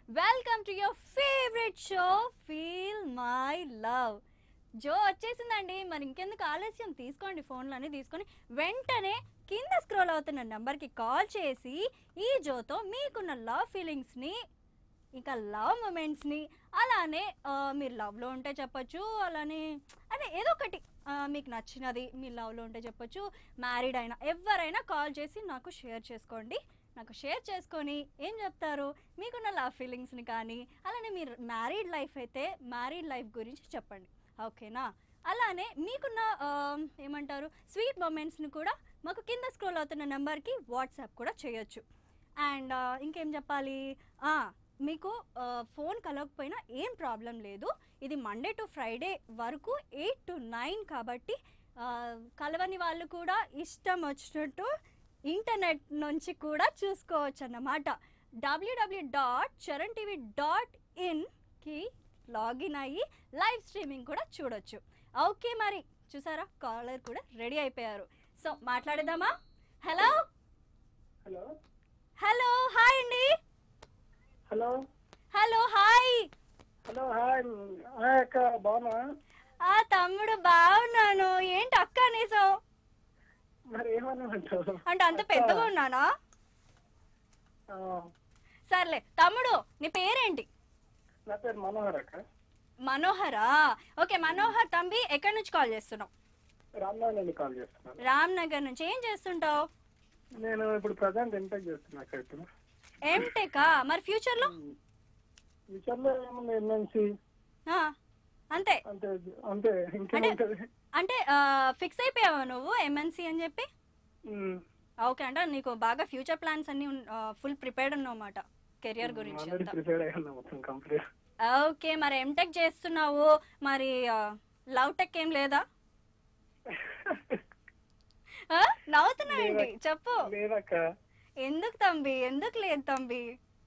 Welcome to your favourite show feel my love Jo వచ్చేసిందండి మరి ఇంకెందుకు ఆలస్యం తీసుకోండి ఫోన్లోనే తీసుకొని వెంటనే కింద స్క్రోల్ అవుతున్న నెంబర్కి కాల్ చేసి ఈ జోతో మీకున్న లవ్ ఫీలింగ్స్ని ఇంకా లవ్ మూమెంట్స్ని అలానే ఆ, మీరు లవ్లో ఉంటే చెప్పొచ్చు అలానే అదే ఏదో ఒకటి ఆ, మీకు నచ్చినది మీ లవ్లో ఉంటే చెప్పొచ్చు మ్యారీడ్ అయినా ఎవరైనా కాల్ చేసి నాకు షేర్ చేసుకోండి నాకు షేర్ చేసుకొని ఏం చెప్తారు మీకున్న లవ్ ఫీలింగ్స్ని కానీ అలానే మీరు మ్యారీడ్ లైఫ్ అయితే మ్యారీడ్ లైఫ్ గురించి చెప్పండి ఓకేనా అలానే మీకున్న ఆ, ఏమంటారు స్వీట్ మూమెంట్స్ని కూడా మాకు కింద స్క్రోల్ అవుతున్న నెంబర్కి వాట్సాప్ కూడా చేయొచ్చు అండ్ ఇంకేం చెప్పాలి ఆ, మీకు ఆ, ఫోన్ కలవకపోయినా ఏం ప్రాబ్లం లేదు ఇది మండే టు ఫ్రైడే వరకు ఎయిట్ టు నైన్ కాబట్టి ఆ, కలవని వాళ్ళు కూడా ఇష్టం వచ్చినట్టు ఇంటర్నెట్ నుంచి కూడా చూసుకోవచ్చు అన్నమాట WW dot Charan TV dot ఇన్కి లాగిన్ అయ్యి లైవ్ స్ట్రీమింగ్ కూడా చూడొచ్చు ఓకే మరి చూసారా కాలర్ కూడా రెడీ అయిపోయారు సో మాట్లాడేద్దామా హలో హలో హలో హాయ్ అండి hello hello hi hello hi hi అక్క బాగున్నా ఆ తమ్ముడు బాగున్నాను ఏంటి అక్క అనేసావు మరి ఏమన్నామంటావు అంటే అంత పెద్దగా ఉన్నానా ఆ, సర్లే తమ్ముడు నీ పేరేంటి నా పేరు మనోహర్ అక్క మనోహరా ఓకే మనోహర్ తంబి ఎక్కడి నుంచి కాల్ చేస్తున్నావు రామ్నాథ్ నుండి కాల్ చేస్తున్నాను రామ్ నగర్ నుంచి ఏం చేస్తుంటావు నేను ఇప్పుడు ప్రజెంట్ ఎంటెక్ చేస్తున్నా అక్క ఇప్పుడు ఎంటెకా మరి ఫ్యూచర్లో ఫ్యూచర్లో ఏముంది ఎంఎన్సి ఆ, అంతే అంతే అంతే ఇంకేముంటది అంటే ఫిక్స్ అయిపోయావా నువ్వు ఎంఎన్సి అని చెప్పి ఉమ్, ఓకే అంటే నీకు బాగా ఫ్యూచర్ ప్లాన్స్ అన్ని ఫుల్ ప్రిపేర్డ్ ఉన్నమాట కెరియర్ గురించి ఆల్రెడీ అంతా ప్రిపేర్ అయ్యాను మొత్తం కంప్లీట్ ఓకే మరి ఎంటెక్ చేస్తున్నావు మరి లవ్ టెక్ ఏం లేదా ఆ? నవ్వుతున్నావు ఏంటి చెప్పు లేదక్క ఎందుకు తంబి ఎందుకు లేదు తంబి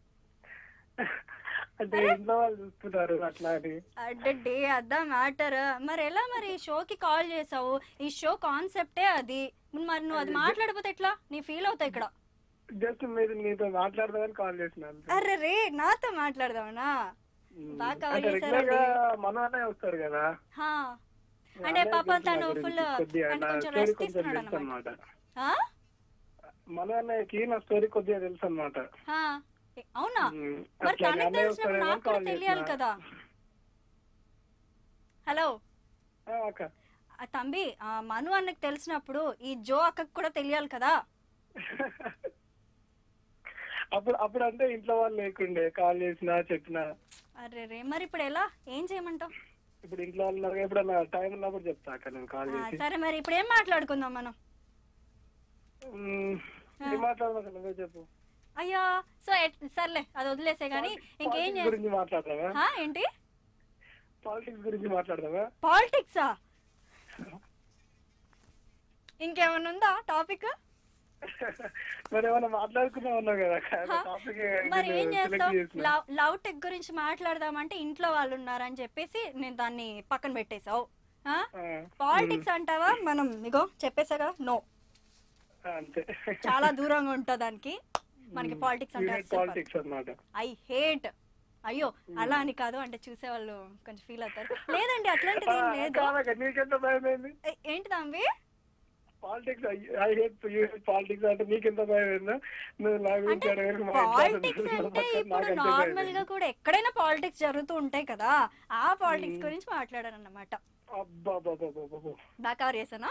అంటే ఇంట్లో వాళ్ళు చూస్తున్నారు అట్లా అని అడ్డే అద్దా మ్యాటర్ మరి ఎలా మరి ఈ షోకి కాల్ చేసావు ఈ షో కాన్సెప్టే అది మరి నువ్వు అది మాట్లాడకపోతే ఎట్లా నీ ఫీల్ అవుతావు ఇక్కడ జస్ట్ మీరు నీతో మాట్లాడదామని కాల్ చేసినాను అరే రే నాతో మాట్లాడదామనా ఉమ్, బాగా cover అంటే రెగ్యులర్ చేశారండి. గా మన అన్నయ్య వస్తారు కదా హా. అంటే అన్నయ్య పాపం గురించి తను నా గురించి ఫుల్ కొద్దిగా అంటే నా కొంచెం story రెస్ట్ కొంచెం తీసుకున్నాడు తెలుసు అనమాట అన్నమాట మన అన్నయ్యకి నా స్టోరీ కొద్దిగా తెలుసు అనమాట అవునా ఉమ్, మరి అట్లా తనకి అన్నయ్య తెలిసినప్పుడు వస్తాడేమో నాకు కూడా call తెలియాలి చేసిన. కదా హలో అక్క ఆ తంబి ఆ మను అన్నకి తెలిసినప్పుడు ఈ జో అక్కకి కూడా తెలియాలి కదా అప్పుడు అప్పుడు అంటే ఇంట్లో వాళ్ళు లేకుండే కాల్ చేసినా చెప్పినా అరే రే మరి ఇప్పుడు ఎలా ఏం చేయమంటావు ఇప్పుడు ఇంట్లో వాళ్ళు ఉన్నారు కదా, ఎప్పుడన్నా టైం ఉన్నప్పుడు చెప్తా అక్క నేను కాల్ చేసి సరే మరి ఇప్పుడు ఏం మాట్లాడుకుందాం మనం ఉమ్, ఏం మాట్లాడదాం నువ్వే చెప్పు అయ్యా సో ఎట్- సర్లే అది వదిలేసే కానీ ఇంకేం పాలిటిక్స్ చేస్తా గురించి మాట్లాడదామా హా, ఏంటి పాలిటిక్స్ గురించి మాట్లాడదామా పాలిటిక్సా ఇంకేమైనా ఉందా టాపిక్ మరి ఏమైనా మాట్లాడుకున్నా ఉన్నావు కదా అక్క. హా? టాపిక్ మరి ఏం నేను చేస్తావు select చేసిన. లవ్ లవ్ టెక్ గురించి మాట్లాడదామంటే ఇంట్లో వాళ్ళు ఉన్నారని చెప్పేసి నేను దాన్ని పక్కన పెట్టేశావు ఆ, పాలిటిక్స్ అంటావా మనం ఇగో చెప్పేసా కదా నో ఆ, అంతే చాలా దూరంగా ఉంటుంది దానికి మనకి పాలిటిక్స్ అంటే పాలిటిక్స్ అన్నమాట ఐ హేట్ అయ్యో అలా అని కాదు అంటే చూసేవాళ్ళు కొంచెం ఫీల్ అవుతారు లేదండి అట్లాంటిది ఏం లేదు కాదక్క, నీకెంత భయం ఏంది ఏ- ఏంటి తంబి పాలిటిక్స్ ఐ హేట్ పాలిటిక్స్ అంటే నీకెంత భయం ఏందా నువ్వు నా గురించి అంటే అడగడానికి మా ఇంట్లో పాలిటిక్స్ అసలు అంటే పక్కన ఇప్పుడు నాకంతే భయం నార్మల్ గా ఏంది. కూడా ఎక్కడైనా పాలిటిక్స్ జరుగుతూ ఉంటాయి కదా ఆ పాలిటిక్స్ గురించి మాట్లాడాను అన్నమాట అబ్బా అబ్బా, అబ్బా, అబ్బా, అబ్బా. బాగా కవర్ చేసానా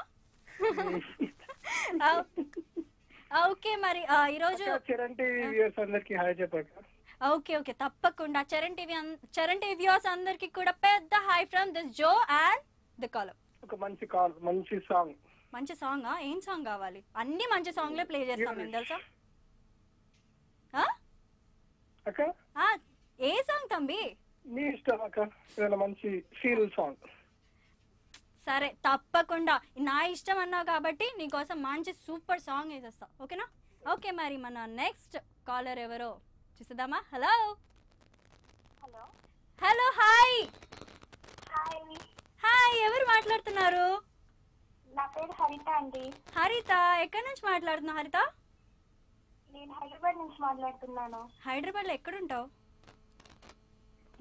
ఓకే మరి ఆ, ఈరోజు అక్క, చరణ్ టీవీ వ్యూయర్స్ అందరికి హాయ్ చెప్పక్క ఓకే ఓకే తప్పకుండా చరణ్ టీవీ అన్- చరణ్ టీవీ వ్యూవర్స్ అందరికి కూడా పెద్ద hi from this Jo and the caller ఒక మంచి కాల్ మంచి సాంగ్ మంచి సాంగ్ ఏం సాంగ్ కావాలి అన్ని మంచి సాంగ్లే ప్లే చేస్తాం మేము తెలుసా ఆ? అక్క ఆ, ఏ సాంగ్ తంబి నీ ఇష్టం అక్క ఏదైనా మంచి ఫీల్ సాంగ్ సరే తప్పకుండా నా ఇష్టం అన్నావు కాబట్టి నీకోసం మంచి సూపర్ సాంగ్ వేసేస్తా ఓకేనా ఓకే మరి మన నెక్స్ట్ కాలర్ ఎవరో చూసేద్దామా hello hello hello hi hi hi ఎవరు మాట్లాడుతున్నారు నా పేరు హరిత అండి హరిత ఎక్కడి నుంచి మాట్లాడుతున్నావు హరిత నేను హైదరాబాద్ నుంచి మాట్లాడుతున్నాను హైదరాబాద్లో ఎక్కడుంటావు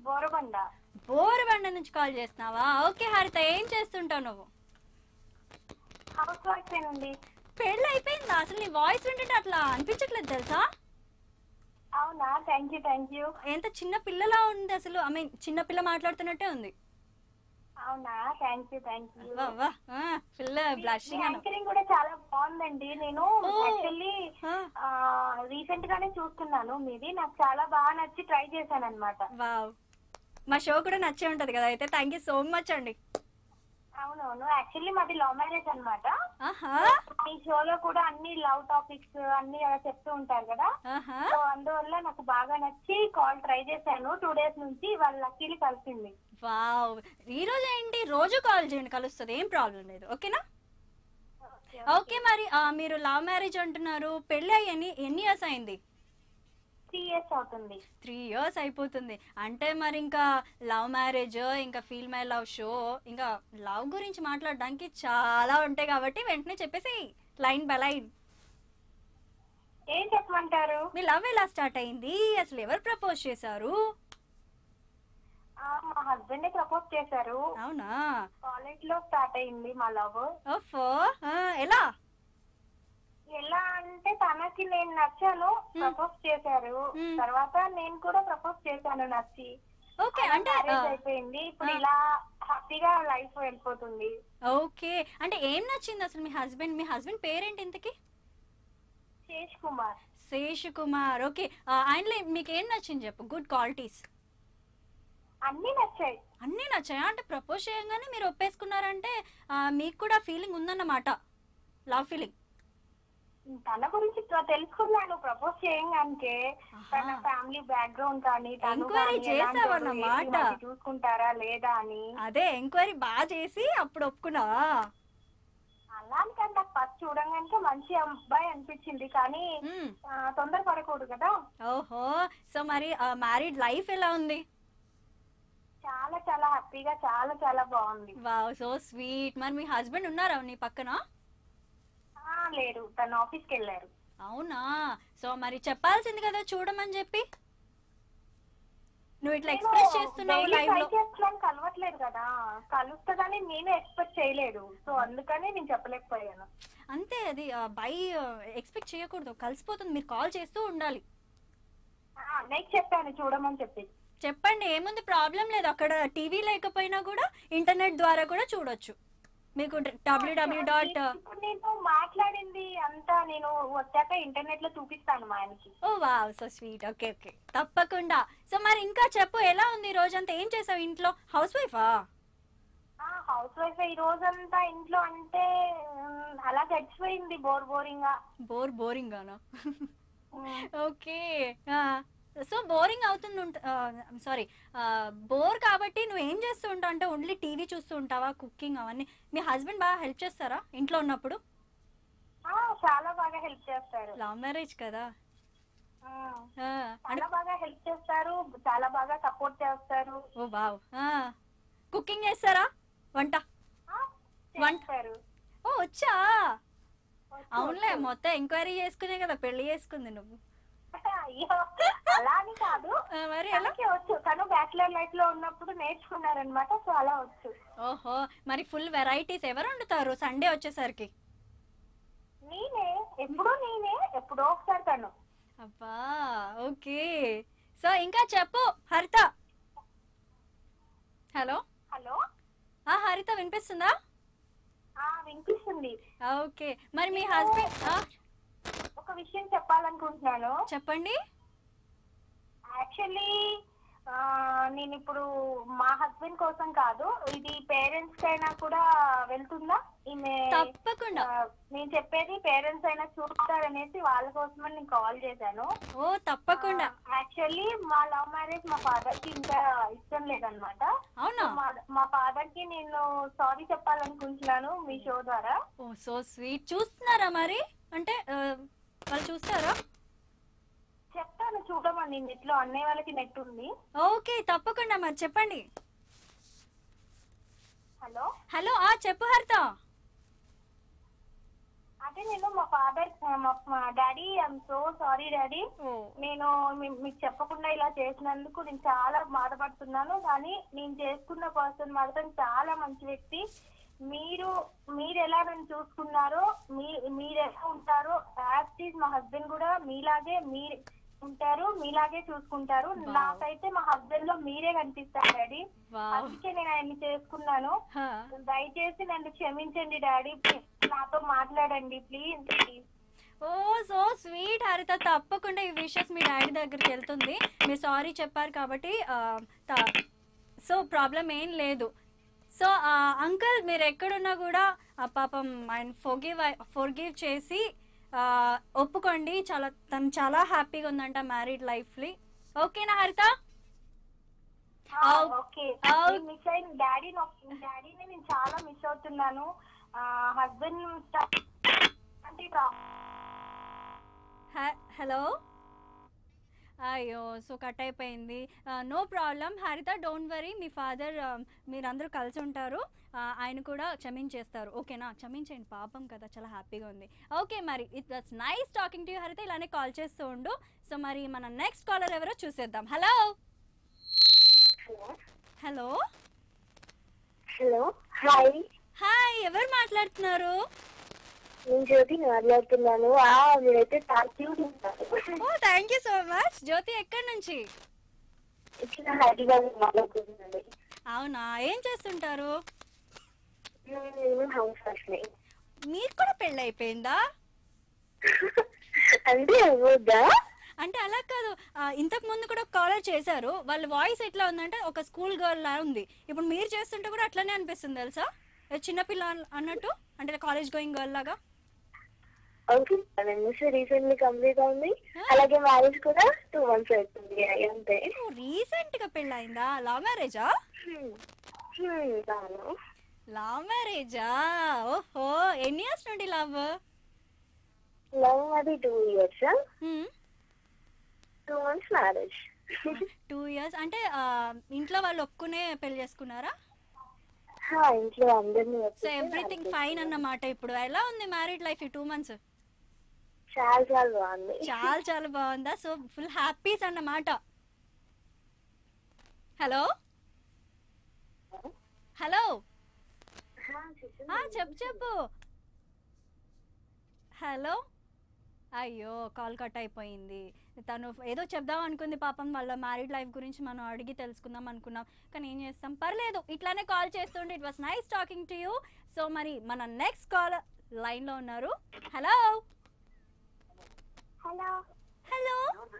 బోరబండ బోరబండ నుంచి కాల్ చేస్తున్నావా ఓకే హరిత ఏం చేస్తుంటావు నువ్వు హౌస్ వైఫ్ ఏనండి పెళ్ళి అయిపోయిందా అసలు నీ వాయిస్ వింటుంటే అట్లా అనిపించట్లేదు తెలుసా అవునా థ్యాంక్ యూ థ్యాంక్ యూ ఎంత చిన్న పిల్లలా ఉంది అసలు ఐ మీన్ చిన్న పిల్ల మాట్లాడుతున్నట్టే ఉంది అవునా థ్యాంక్ యూ థ్యాంక్ యూ వా, వా, ఆ, పిల్ల బ్లషింగ్ అను యాంకరింగ్ కూడా చాలా బాగుందండి నేను ఓ. యాక్చువల్లీ ఆ, రీసెంట్ గానే చూస్తున్నాను మీది నాకు చాలా బాగా నచ్చి ట్రై చేశాను అనమాట వావ్ మా షో కూడా నచ్చే ఉంటది కదా అయితే థ్యాంక్ యూ సో మచ్ అండి అవునవును యాక్చువల్లీ మాది లవ్ మ్యారేజ్ అన్నమాట ఆహా ఈ షోలో కూడా అన్ని లవ్ టాపిక్స్ అన్ని అలా చెప్తూ ఉంటారు కదా ఆహా సో అందువల్ల నాకు బాగా నచ్చి కాల్ ట్రై చేశాను టూ డేస్ నుంచి వాళ్ళ లక్కీని కలిసింది వావ్ ఈ రోజు ఏంటి రోజు కాల్ చేయండి కలుస్తుంది ఏం ప్రాబ్లం లేదు ఓకేనా ఓకే మరి ఆ, మీరు లవ్ మ్యారేజ్ అంటున్నారు పెళ్ళి అయ్యి ఎన్ని ఎన్ని ఇయర్స్ అయింది త్రీ ఇయర్స్ అవుతుంది త్రీ ఇయర్స్ అయిపోతుంది అంటే మరి ఇంకా లవ్ మ్యారేజ్ ఇంకా ఫీల్ మై లవ్ షో ఇంకా లవ్ గురించి మాట్లాడడానికి చాలా ఉంటాయి కాబట్టి వెంటనే చెప్పేసి లైన్ బై లైన్ ఏం చెప్పమంటారు మీ లవ్ ఎలా స్టార్ట్ అయింది అసలు ఎవరు ప్రపోజ్ చేశారు ఆ, మా హస్బెండ్ ప్రపోజ్ చేశారు అవునా కాలేజ్ లో స్టార్ట్ అయింది మా లవ్ ఓఫో ఆ, ఎలా ఎలా అంటే తనకి నేను నచ్చాను ప్రపోజ్ చేశారు Hmm. తర్వాత నేను కూడా ప్రపోజ్ చేశాను నచ్చి ఓకే అంటే మ్యారేజ్ అయిపోయింది ఇప్పుడు ఆ. ఇలా హ్యాపీగా లైఫ్ వెళ్ళిపోతుంది ఓకే అంటే ఏం నచ్చింది అసలు మీ హస్బెండ్ మీ హస్బెండ్ పేరేంటి ఇంతకి శేష్ కుమార్ శేష్ కుమార్ ఓకే ఆయనలో మీకు ఏం నచ్చింది చెప్పు గుడ్ క్వాలిటీస్ అన్ని నచ్చాయి అన్నీ నచ్చాయా అంటే ప్రపోజ్ చేయగానే మీరు ఒప్పేసుకున్నారంటే ఆ, మీకు కూడా ఫీలింగ్ ఉందన్నమాట లవ్ ఫీలింగ్ తన గురించి త- తెలుసుకున్నాను ప్రపోజ్ చేయంగానికే తన ఫ్యామిలీ బ్యాక్గ్రౌండ్ కానీ తను Enquiry కానీ ఎలాంటి వాడు, చేసావన్నమాట. ఏంటి మంచి చూసుకుంటారా లేదా అని అదే ఎంక్వైరీ బాగా చేసి అప్పుడు ఒప్పుకున్నావా అలాంటికంటే నాకు ఫస్ట్ చూడంగానే మంచి అబ్బాయి అనిపించింది కానీ మ్మ్. ఆ, తొందరపడకూడదు కదా ఓహో సో మరి మ్యారీడ్ లైఫ్ ఎలా ఉంది చాలా చాలా హ్యాపీగా చాలా చాలా బాగుంది వావ్ సో స్వీట్ మరి మీ హస్బెండ్ ఉన్నారా నీ పక్కన ఆ, లేరు తను ఆఫీస్కి వెళ్ళారు అవునా సో మరి చెప్పాల్సింది కదా చూడమని చెప్పి నువ్వు ఇట్లా ఎక్స్ప్రెస్ చేస్తున్నావు డైలీ లైవ్ ట్రై లో చేస్తున్నాను కలవట్లేదు కదా కలుస్తుందని నేను ఎక్స్పెక్ట్ చేయలేదు సో అందుకని నేను చెప్పలేకపోయాను అంతే అది బై ఎక్స్పెక్ట్ చేయకూడదు కలిసిపోతుంది మీరు కాల్ చేస్తూ ఉండాలి ఆ, అన్నయ్యకి చెప్పాను చూడమని చెప్పి చెప్పండి ఏముంది ప్రాబ్లం లేదు అక్కడ టీవీ లేకపోయినా కూడా ఇంటర్నెట్ ద్వారా కూడా చూడొచ్చు మీకు డబ్ల్యూడబ్ల్యూ డాట్ ఇప్పుడు నేను మాట్లాడింది అంతా నేను వచ్చాక ఇంటర్నెట్ లో చూపిస్తాను మా ఆయనకి oh wow so sweet okay okay తప్పకుండా సో మరి ఇంకా చెప్పు ఎలా ఉంది ఈ రోజంతా ఏం చేసావు ఇంట్లో హౌస్ వైఫా హౌస్ వైఫ్ ఈ రోజంతా ఇంట్లో అంటే ఉమ్, అలా గడిచిపోయింది బోర్ బోరింగ్ గా బోర్ బోరింగ్ గానా ఉమ్, ఓకే సో బోరింగ్ అవుతుంది సారీ బోర్ కాబట్టి నువ్వు ఏం చేస్తూ ఉంటావు అంటే ఓన్లీ టీవీ చూస్తూ ఉంటావా కుకింగ్ అవన్నీ మీ హస్బెండ్ బాగా హెల్ప్ చేస్తారా ఇంట్లో ఉన్నప్పుడు ఆ, చాలా బాగా హెల్ప్ చేస్తారు లవ్ మ్యారేజ్ కదా ఉమ్, ఆ, అంటే చాలా బాగా హెల్ప్ చేస్తారు చాలా బాగా సపోర్ట్ చేస్తారు ఓ వావ్ కుకింగ్ చేస్తారా వంట ఆ, వంట- చేస్తారు ఓ వచ్చా వచ్చు, అవునులే వచ్చు. మొత్తం ఎంక్వైరీ చేసుకునే కదా పెళ్లి చేసుకుంది నువ్వు అయ్యో అలా అని కాదు ఆ, మరి ఎలా తనకి వచ్చు తను బ్యాచిలర్ లైఫ్ లో ఉన్నప్పుడు నేర్చుకున్నారనమాట సో అలా వచ్చు ఓహో మరి ఫుల్ వెరైటీస్ ఎవరు వండుతారు సండే వచ్చేసరికి నేనే ఎప్పుడూ నేనే ఎప్పుడో ఒకసారి తను అబ్బా ఓకే సో ఇంకా చెప్పు హరిత హలో హలో ఆ హరిత వినిపిస్తుందా ఆ వినిపిస్తుంది ఓకే మరి మీ హస్బెండ్ ఒక విషయం చెప్పాలనుకుంటున్నాను చెప్పండి యాక్చువల్లీ నేను ఇప్పుడు మా హస్బెండ్ కోసం కాదు ఇది పేరెంట్స్ అయినా కూడా వెళ్తుందా ఈమె తప్పకుండా ఆ, నేను చెప్పేది పేరెంట్స్ అయినా చూస్తారనేసి వాళ్ళ కోసమని నేను కాల్ చేశాను ఓ తప్పకుండా యాక్చువల్లీ మా లవ్ మ్యారేజ్ మా ఫాదర్ కి ఇంకా ఇష్టం లేదనమాట అవునా మా- మా ఫాదర్ కి నేను సారీ చెప్పాలనుకుంటున్నాను మీ షో ద్వారా ఓ సో స్వీట్ చూస్తున్నారా మరి అంటే ఆ, వాళ్ళు చూస్తారా చెప్తాను చూడమని నెట్ లో అన్నయ్య వాళ్ళకి నెట్ ఉంది ఓకే తప్పకుండా మరి చెప్పండి హలో హలో ఆ చెప్పు హరిత ఆ అంటే నేను మా ఫాదర్ మా daddy I'm so sorry daddy ఓ నేను మీ- మీకు చెప్పకుండా ఇలా చేసినందుకు నేను చాలా బాధపడుతున్నాను కానీ నేను చేసుకున్న పర్సన్ మాత్రం చాలా మంచి వ్యక్తి మీరు మీరు ఎలా నన్ను చూసుకున్నారో మీ మీరు ఎలా ఉంటారో యాజ్ మా హస్బెండ్ కూడా మీలాగే మీరు ఉంటారు మీలాగే చూసుకుంటారు Wow. నాకైతే మా హస్బెండ్ లో మీరే కనిపిస్తారు డాడీ వావ్ అందుకే నేను ఆయన్ని చేసుకున్నాను హా. దయచేసి నన్ను క్షమించండి డాడీ నాతో మాట్లాడండి please please oh so sweet Haritha తప్పకుండా ఈ విషెస్ మీ డాడీ దగ్గరికి వెళ్తుంది మీరు సారీ చెప్పారు కాబట్టి సో ప్రాబ్లం ఏం లేదు సో అంకుల్ మీరు ఎక్కడున్నా కూడా ఆ పాపం ఆయన ఫోగివ్ ఫోర్గివ్ చేసి ఆ, ఒప్పుకోండి చాలా తను చాలా హ్యాపీగా ఉందంట మ్యారీడ్ లైఫ్లీ ఓకేనా Haritha Out. Okay Out. Miss అయిన డాడీ డాడీని నేను చాలా మిస్ అవుతున్నాను హస్బెండ్ అంటే హలో అయ్యో సో కట్ అయిపోయింది no problem Haritha don't worry మీ ఫాదర్ మీరందరూ కలిసి ఉంటారు ఆ, ఆయన కూడా క్షమించేస్తారు ఓకేనా క్షమించండి పాపం కదా చాలా హ్యాపీగా ఉంది ఓకే మరి it was nice talking to Haritha ఇలానే కాల్ చేస్తూ ఉండు సో మరి మన నెక్స్ట్ కాలర్ ఎవరో చూసేద్దాం hello hello hello hi hi ఎవరు మాట్లాడుతున్నారు నేను జ్యోతి మాట్లాడుతున్నాను ఆ మీరైతే చాలా క్యూట్ ఉంటారు oh thank you so much Jyothi ఎక్కడి నుంచి ఇట్లా హైదరాబాద్ మాట్లాడుతున్నాను అవునా ఏం చేస్తుంటారు నేను హౌస్ వైఫ్ని మీరు కూడా పెళ్ళి అయిపోయిందా అంటే అవ్వద్దా అంటే అలా కాదు ఆ, ఇంతకు ముందు కూడా కాలర్ చేశారు వాళ్ళ వాయిస్ ఎట్లా ఉందంటే ఒక స్కూల్ గర్ల్ లా ఉంది ఇప్పుడు మీరు చేస్తుంటే కూడా అట్లనే అనిపిస్తుంది తెలుసా ఏ చిన్నపిల్ల అన్- అన్నట్టు అంటే కాలేజ్ గోయింగ్ గర్ల్ లాగా ఓకే ఎంఎస్సీ రీసెంట్లీ కంప్లీట్ అయింది అలాగే మ్యారేజ్ కూడా టూ మంత్స్ అవుతుంది అంతే రీసెంట్ గా పెళ్ళయిందా లవ్ మ్యారేజా హ్మ్. హ్మ్, అవును లవ్ మ్యారేజా ఓహో ఎన్ని ఇయర్స్ నుండి లవ్ లవ్ అది two years two months marriage two years అంటే ఆ, ఇంట్లో వాళ్ళు ఒప్పుకునే పెళ్లి చేసుకున్నారా ఇంట్లో అందరినీ సో ఒప్పించి ఎవ్రీథింగ్ marriage ఫైన్ అన్నమాట ఇప్పుడు ఎలా ఉంది మ్యారీడ్ లైఫ్ ఈ టూ మంత్స్ చాలా చాలా బాగుంది చాలా చాలా బాగుందా సో ఫుల్ హ్యాపీస్ అన్నమాట హలో హలో ఆ, చెప్పండి. ఆ, చెప్పు చెప్పు హలో అయ్యో కాల్ కట్ అయిపోయింది తను ఏదో చెప్దాం అనుకుంది పాపం వాళ్ళ మ్యారీడ్ లైఫ్ గురించి మనం అడిగి తెలుసుకుందాం అనుకున్నాం కానీ ఏం చేస్తాం పర్లేదు ఇట్లానే కాల్ చేస్తుండే it was nice talking to you so మరి మన నెక్స్ట్ కాల్ లైన్లో ఉన్నారు hello hello hello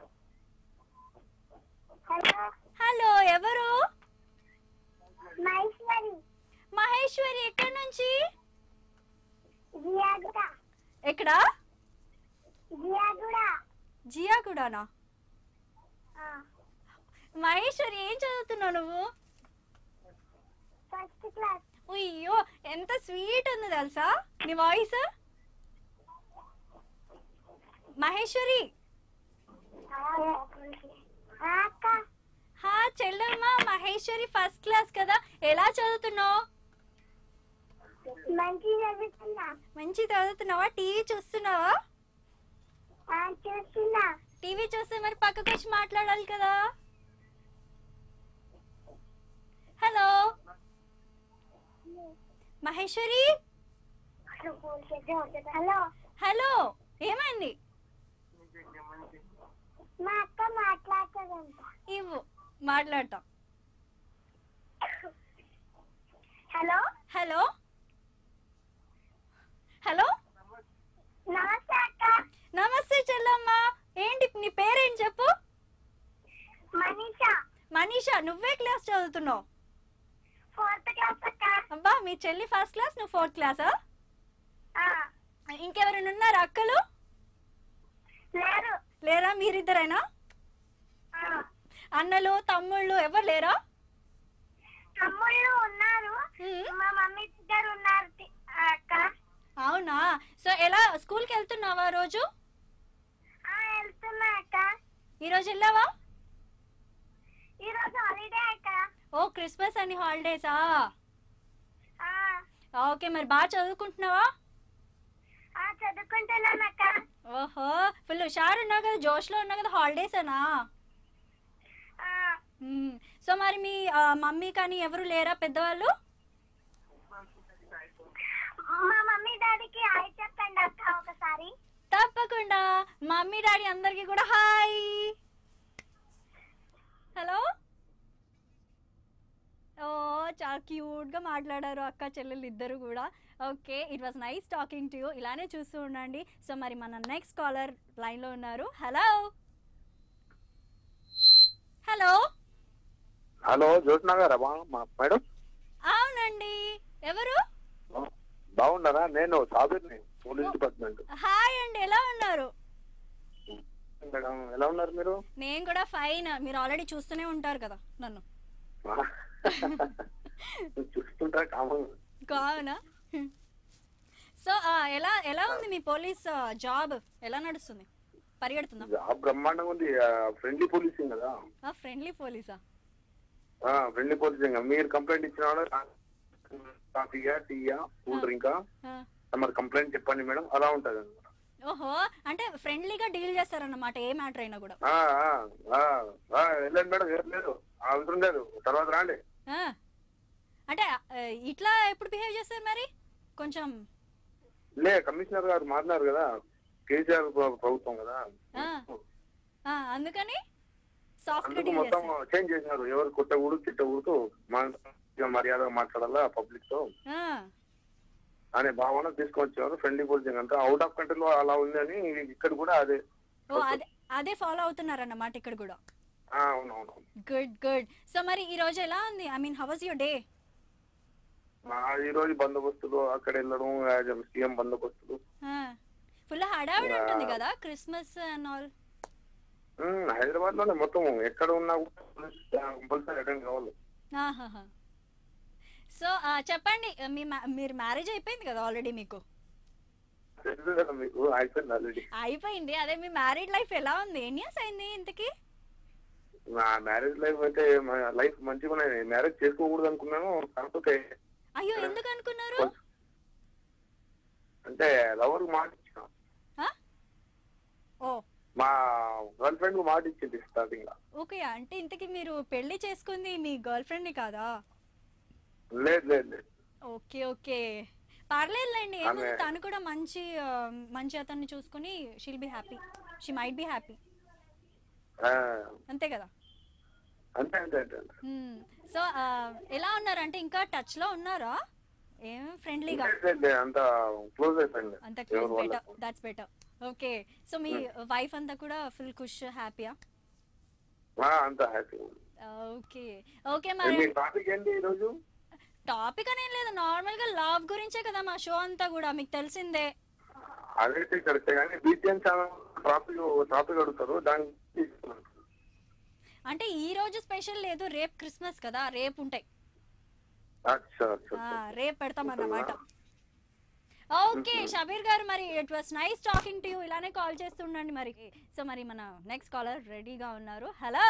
hello hello ఎవరు మహేశ్వరి మహేశ్వరి ఎక్కడి నుంచి జియాగుడ ఎక్కడ జియాగుడ జియాగూడనా మహేశ్వరి ఏం చదువుతున్నావు నువ్వు ఫస్ట్ క్లాస్ అయ్యో ఎంత స్వీట్ ఉంది తెలుసా నీ వాయిస్ మహేశ్వరి అక్క హా చెల్లమ్మ మహేశ్వరి ఫస్ట్ క్లాస్ కదా ఎలా చదువుతున్నావు మంచి చదువుతున్నా మంచి చదువుతున్నావా టీవీ చూస్తున్నావా ఆ, చూస్తున్నా టీవీ చూస్తే మరి పక్కకు వచ్చి మాట్లాడాలి కదా హలో మహేశ్వరి హలో హలో ఏమైంది మా అక్క మాట్లాడుతుందంట ఇవ్వు మాట్లాడతాం హలో హలో హలో నమస్తే అక్క నమస్తే చెల్లమ్మ ఏంటి నీ పేరేంటి చెప్పు మనీషా మనీషా నువ్వే క్లాస్ చదువుతున్నావు ఫోర్త్ క్లాస్ అక్క అబ్బా మీ చెల్లి ఫస్ట్ క్లాస్ నువ్వు ఫోర్త్ క్లాసా ఆ, ఇంకెవరైనా ఉన్నారా అక్కలు లేరు లేరా మీరిద్దరైనా ఆ, అన్నలు తమ్ముళ్ళు ఎవరు లేరా తమ్ముళ్ళు ఉన్నారు హ్మ్. మా మమ్మీ ఇద్దరు ఉన్నారు తి- ఆ, అక్క అవునా సో ఎలా స్కూల్కి వెళ్తున్నావా రోజు ఆ, వెళ్తున్నా అక్క ఈరోజు వెళ్ళావా ఈరోజు హాలిడే అక్క ఓ క్రిస్మస్ అని హాలిడేసా ఆ, ఓకే మరి బాగా చదువుకుంటున్నావా ఆ, చదువుకుంటున్నాను అక్క ఓహో ఫుల్ హుషారు ఉన్నావు కదా జోష్లో ఉన్నావు కదా హాలిడేసేనా సో మరి మీ ఆ, మమ్మీ కానీ ఎవరు లేరా పెద్దవాళ్ళు మా మమ్మీ డాడీకి హాయ్ చెప్పండి అక్క ఒకసారి తప్పకుండా మమ్మీ డాడీ అందరికీ కూడా హాయ్ హలో ఓ చాలా క్యూట్గా మాట్లాడారు అక్క చెల్లెలు ఇద్దరు కూడా okay it was nice talking to you ఇలానే చూస్తూ ఉండండి సో మరి మన నెక్స్ట్ కాలర్ లైన్లో ఉన్నారు హలో హలో హలో జ్యోత్న గారా బా- మా మేడం అవునండి ఎవరు బాగున్నారా నేను సాబిర్ని పోలీస్ డిపార్ట్మెంట్ హాయ్ అండి ఎలా ఉన్నారు మేడం ఎలా ఉన్నారు మీరు నేను కూడా ఫైన్ మీరు ఆల్రెడీ చూస్తూనే ఉంటారు కదా నన్ను చూస్తుంటా కామన్ కావునా సో ఎలా ఎలా ఉంది మీ పోలీస్ జాబ్ ఎలా నడుస్తుంది పరిగెడుతుందా జాబ్ బ్రహ్మాండంగా ఉంది ఫ్రెండ్లీ పోలీసింగ్ కదా ఫ్రెండ్లీ పోలీసా ఫ్రెండ్లీ పోలీసింగ్ మీరు కంప్లైంట్ ఇచ్చిన వాళ్ళు కాఫీయా టీయా కూల్ డ్రింకా మరి కంప్లైంట్ చెప్పండి మేడం అలా ఉంటది అన్నమాట ఓహో అంటే ఫ్రెండ్లీగా డీల్ చేస్తారన్నమాట ఏ మ్యాటర్ అయినా కూడా ఆ, ఆ, ఆ, ఆ, వెళ్ళండి మేడం ఏం లేదు అవసరం లేదు తర్వాత రాండి ఆ. అంటే ఆ, ఇట్లా ఎప్పుడు బిహేవ్ చేస్తారు మరి కొంచెం లే కమిషనర్ గారు మారినారు కదా కేసీఆర్ ప్ర- ప్రభుత్వం కదా ఆ. ఆ, అందుకని సాఫ్ట్గా అందుకు డీల్ మొత్తం చేస్తారు చేంజ్ చేసినారు ఎవరు కొట్టకూడదు తిట్టకూడదు మన మర్యాదగా మాట్లాడాలా పబ్లిక్ తో ఆ. అనే భావన తీసుకొచ్చారు ఫ్రెండ్లీ పోలీసింగ్ అంతా అవుట్ ఆఫ్ కంట్రీలో అలా ఉంది అని ఇక్కడ కూడా అదే ఓ అదే అదే ఫాలో అవుతున్నారన్నమాట ఇక్కడ కూడా ఆ, అవునవును గుడ్ గుడ్ సో మరి ఈ రోజు ఎలా ఉంది I mean how was your day మా ఈ రోజు బందోబస్తులు అక్కడ వెళ్ళడం సీఎం బందోబస్తులు ఫుల్ హడావిడి ఉంటుంది కదా Christmas and all um, Hyderabad లోనే మొత్తం ఎక్కడ ఉన్నా కూడా కంపల్సరీ అటెండ్ కావాలి సో చెప్పండి మీ ma- మీరు మ్యారేజ్ అయిపోయింది కదా ఆల్రెడీ మీకు తెలుసు కదా మీకు అయిపోయింది ఆల్రెడీ అయిపోయింది అదే మీ మ్యారీడ్ లైఫ్ ఎలా ఉంది ఎన్ని ఇయర్స్ అయింది ఇంతకి నా మ్యారేజ్ లైఫ్ అయితే లైఫ్ మంచిగా ఉన్నాయి మ్యారేజ్ చేసుకోకూడదు అనుకున్నాను కాకపోతే అయ్యో ఎందుకు అనుకున్నారు కొంచెం- అంటే లవర్ మాట ఇచ్చిన ఆ? ఓ మా గర్ల్ ఫ్రెండ్ కు మాట ఇచ్చింది స్టార్టింగ్ లో ఓకే అంటే ఇంతకి మీరు పెళ్లి చేసుకుంది మీ గర్ల్ ఫ్రెండ్ని కాదా లేదు లేదు లేదు ఓకే ఓకే పర్లేదులేండి ఏముంది ఆమె- తను కూడా మంచి ఆ, మంచి అతన్ని చూసుకుని she'll be happy she might be happy ఆ, అంతే కదా అంతే అంతే అంతే అంతే. సో ఎలా ఉన్నారంటే ఇంకా టచ్ లో ఉన్నారా ఏం ఫ్రెండ్లీగా లేదు, లేదు, లేదు, అంత క్లోజ్ అయిపోయింది అంత క్లోజ్ ఎవరి వల్ల. Better that's better okay so మీ వైఫ్ అంతా కూడా ఫుల్ ఖుష్ హ్యాపీయా ఆ, అంత హ్యాపీ ఓకే ఓకే మరి మీ టాపిక్ ఏంటి ఈ రోజు టాపిక్ అనేం లేదు నార్మల్ గా లవ్ గురించే కదా మా షో అంతా కూడా మీకు తెలిసిందే అదైతే కరెక్టే కానీ బీటీఎం ఛానల్ టాపిక్ టాపిక్ అడుగుతారు దాని గురించి తీసుకున్నాను. అంటే ఈ రోజు స్పెషల్ లేదు రేపు క్రిస్మస్ కదా రేపు ఉంటాయి అచ్చా అచ్చా ఆ, అచ్చా. రేపు పెడతాం అన్నమాట ఓకే షబీర్ గారు మరి it was nice talking to you ఇలానే కాల్ చేస్తుండండి మరి సో మరి మన నెక్స్ట్ కాలర్ రెడీగా ఉన్నారు hello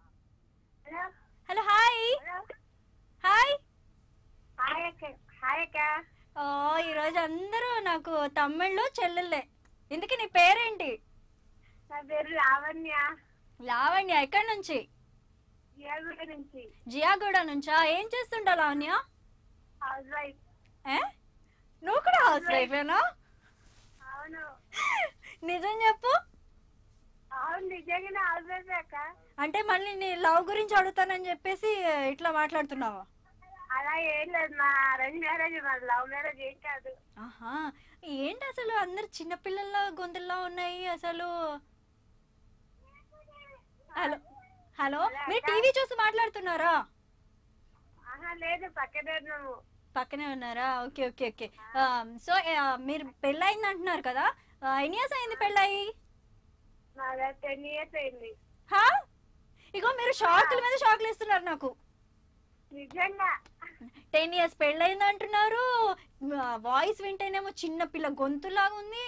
hello hi hi hi అక్క హాయ్ అక్క ఓ ఈరోజు అందరూ నాకు తమ్ముళ్ళు చెల్లెళ్ళే ఇందుకే నీ పేరేంటి నా పేరు లావణ్య లావణ్య ఎక్కడి నుంచి జియాగూడ నుంచి జియాగూడ నుంచా ఏం చేస్తుంటా లావణ్య హౌస్ వైఫ్ ఏ నువ్వు కూడా హౌస్ వైఫేనా అవును నిజం చెప్పు అవును నిజంగానే హౌస్ వైఫ్ అక్క అంటే మళ్ళీ నీ లవ్ గురించి అడుగుతానని చెప్పేసి ఇట్లా మాట్లాడుతున్నావా అలా ఏం లేదు మా అరేంజ్ మ్యారేజ్ మా లవ్ మ్యారేజ్ ఏం కాదు ఆహా ఏంటి అసలు అందరు చిన్నపిల్లల గొంతుల్లో ఉన్నాయి అసలు హలో హలో మీరు టీవీ చూసి మాట్లాడుతున్నారా ఆహా లేదు పక్కనే ఉన్నాము పక్కనే ఉన్నారా ఓకే ఓకే ఓకే సో మీరు పెళ్ళయింది అంటున్నారు కదా ఆ, ఎన్ని ఇయర్స్ అయింది పెళ్ళయి మాది టెన్ ఇయర్స్ అయింది హా ఇగో మీరు షాకుల మీద షాకులు ఇస్తున్నారు నాకు నిజంగా టెన్ ఇయర్స్ పెళ్ళయింది అంటున్నారు వాయిస్ వింటేనేమో చిన్న పిల్ల గొంతులాగా ఉంది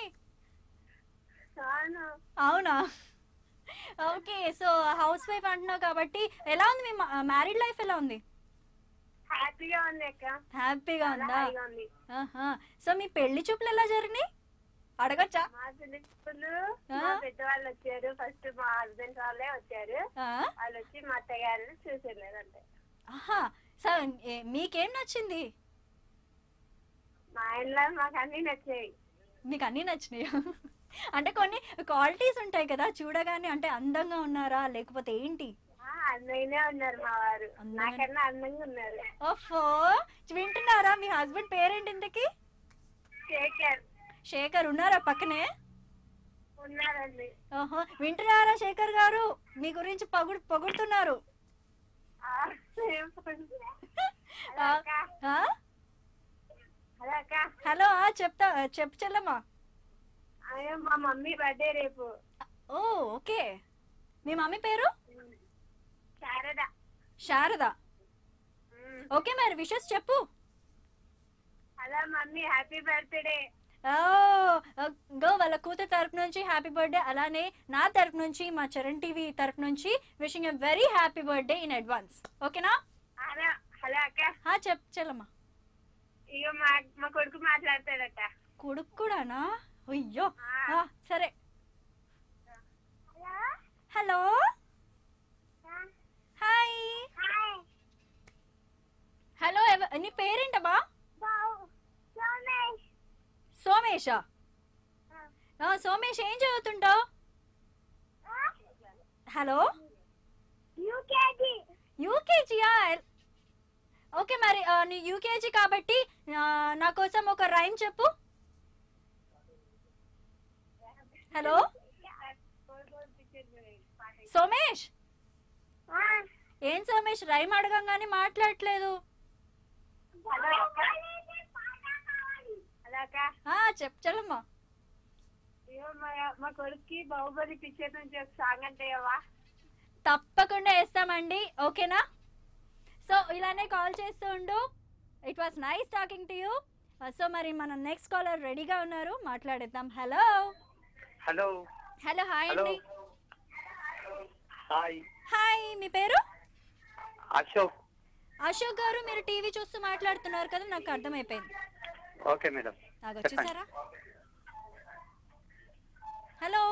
అవును అవునా ఓకే సో హౌస్ వైఫ్ అంటున్నావు కాబట్టి ఎలా ఉంది మీ మ్యారీడ్ లైఫ్ ఎలా ఉంది హ్యాపీగా ఉంది అక్క హ్యాపీగా చాలా ఉందా హాయిగా ఉంది ఆహా. సో మీ పెళ్లి చూపులు ఎలా జరిగినాయి అడగచ్చా మా చిన్నప్పుడు మా పెద్దవాళ్ళు వచ్చారు ఫస్ట్ మా హస్బెండ్ వాళ్ళే వచ్చారు వాళ్ళు వచ్చి మా అత్తయ్య గారిని చూసేలేదంటే ఆహా సో ఏ- మీకేం నచ్చింది మా ఆయనలో మాకు అన్ని నచ్చాయి మీకు అన్నీ నచ్చినాయా అంటే కొన్ని క్వాలిటీస్ ఉంటాయి కదా చూడగానే అంటే అందంగా ఉన్నారా లేకపోతే ఏంటి ఆ, అందగానే ఉన్నారు మా వారు అందగానే- నాకన్నా అందంగా ఉన్నారు ఓఫో వింటున్నారా మీ హస్బెండ్ పేరేంటి ఇంతకి శేఖర్ శేఖర్ ఉన్నారా పక్కనే ఉన్నారండి ఓహో వింటున్నారా శేఖర్ గారు మీ గురించి పొగుడు పొగుడుతున్నారు ఆ, హలో ఆ, అక్క ఆ? హలో అక్క హలో ఆ, చెప్తా చెప్పు చెల్లమ్మా అయ్యో మా మమ్మీ బర్త్డే రేపు ఓ ఓకే మీ మమ్మీ పేరు శారద శారద ఉమ్. ఓకే మరి విషెస్ చెప్పు హలో మమ్మీ హ్యాపీ బర్త్డే ఓ గో వాళ్ళ కూతురు తరపు నుంచి హ్యాపీ బర్త్డే అలానే నా తరపు నుంచి మా చరణ్ టీవీ తరపు నుంచి wishing a very happy birthday in advance ఓకేనా హలో హలో అక్క ఆ చెప్ చెల్లమ్మా ఇగో మా మా కొడుకు మాట్లాడతాడట కొడుకు కూడానా అయ్యో ఆ, సరే హలో హాయ్ హలో ఎవ నీ పేరేంటమ్మా సోమేషా ఆ, సోమేష్ ఏం చదువుతుంటావు హలో యూకేజీ యూకేజీయా ఓకే మరి ఆ, నీ యూకేజీ కాబట్టి ఆ, నా కోసం ఒక రైమ్ చెప్పు హలో సోమేష్ ఏం సోమేష్ రైమ్ అడగంగానే మాట్లాడట్లేదు హలో అక్క హలో అక్క ఆ, చెప్ చలమ్మా ఇగో మా మా కొడుక్కి బాహుబలి పిక్చర్ నుంచి ఒక సాంగ్ అంటే ఇవ్వవా? తప్పకుండా వేస్తామండి ఓకేనా సో ఇలానే కాల్ చేస్తూ ఉండు it was nice talking to you so మరి మన నెక్స్ట్ కాలర్ రెడీగా ఉన్నారు మాట్లాడేద్దాం hello hello hello hi hello అండి హాయ్ హాయ్ మీ పేరు అశోక్ అశోక్ గారు మీరు టీవీ చూస్తూ మాట్లాడుతున్నారు కదా నాకు అర్థమైపోయింది ఓకే మేడం నాకు వచ్చేసారా హలో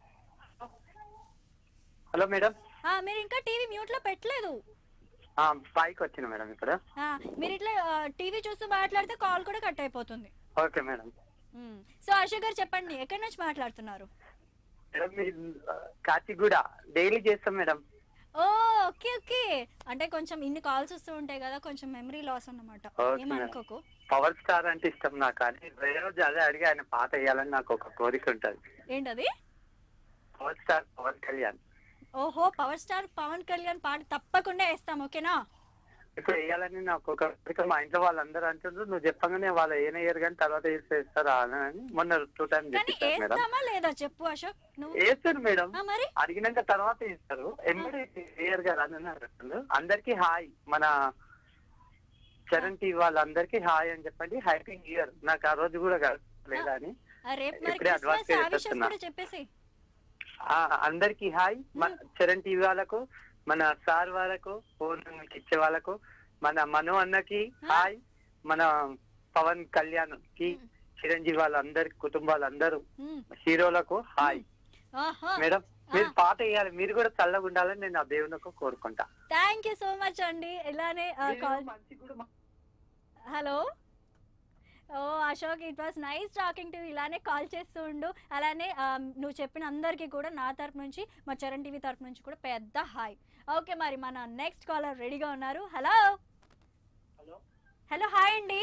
హలో మేడం ఆ, మీరు ఇంకా టీవీ మ్యూట్లో పెట్టలేదు ఆ, పైకి వచ్చిన మేడం ఇప్పుడు ఆ, మీరు ఇట్లా టీవీ చూస్తూ మాట్లాడితే కాల్ కూడా కట్ అయిపోతుంది ఓకే మేడం మ్మ్. సో అశోక్ గారు చెప్పండి ఎక్కడి నుంచి మాట్లాడుతున్నారు మేడం మీ కాచిగూడ డైలీ చేస్తాం మేడం ఓ ఓకే ఓకే అంటే కొంచెం ఇన్ని కాల్స్ వస్తూ ఉంటాయి కదా కొంచెం మెమరీ లాస్ అన్నమాట ఓకే ఏమనుకోకు పవర్ స్టార్ అంటే ఇష్టం నాకు కానీ వేరే రోజు అదే అడిగి ఆయన పాట వేయాలని నాకు ఒక కోరిక ఉంటుంది ఏంటది పవర్ స్టార్ పవన్ కళ్యాణ్ ఓహో పవర్ స్టార్ పవన్ కళ్యాణ్ పాట తప్పకుండా వేస్తాం ఓకేనా ఇప్పుడు వేయాలని నాకు ఒక కోరిక మా ఇంట్లో వాళ్ళందరూ అంటుండ్రు నువ్వు చెప్పగానే వాళ్ళు ఏం వేయరు కానీ తర్వాత వేస్తే వేస్తారా అని మొన్న టూ టైం కానీ చెప్పారు మేడం వేస్తామా లేదా చెప్పు అశోక్ నువ్వు వేస్తారు మేడం ఆ, మరి అడిగినాక తర్వాత ఇస్తారు ఎమ్మడి క్లియర్ గా అన్నారు అందరికి హాయ్ మన చరణ్ టీవీ వాళ్ళందరికీ హాయ్ అని చెప్పండి హ్యాపీ ఇయర్ నాకు ఆ రోజు కూడా లేదా అని ఆ, రేపు మరి ఇప్పుడే advance క్రిస్మస్ ఆ విషయం చేసేస్తున్నా. కూడా చెప్పేసి ఆ, అందరికీ హాయ్ మన చరణ్ టీవీ వాళ్ళకు మన సార్ వాళ్ళకు ఫోన్ ఇచ్చే వాళ్ళకు మన మను అన్నకి హాయ్ మన పవన్ కళ్యాణ్ కి చిరంజీవి వాళ్ళందరికి కుటుంబాలందరూ హీరోలకు హాయ్ ఆహా మేడం మీరు పాట వేయాలి మీరు కూడా చల్లగా ఉండాలని నేను ఆ దేవునికి కోరుకుంటా థ్యాంక్ యూ సో మచ్ అండి ఇలానే కాల్ హలో ఓ Ashok it was nice talking to ఇలానే కాల్ చేస్తూ ఉండు అలానే ఆ, నువ్వు చెప్పిన అందరికీ కూడా నా తరపు నుంచి మా చరణ్ టీవీ తరపు నుంచి కూడా పెద్ద హాయ్ ఓకే మరి మన నెక్స్ట్ కాలర్ రెడీగా ఉన్నారు హలో హలో హలో హాయ్ అండి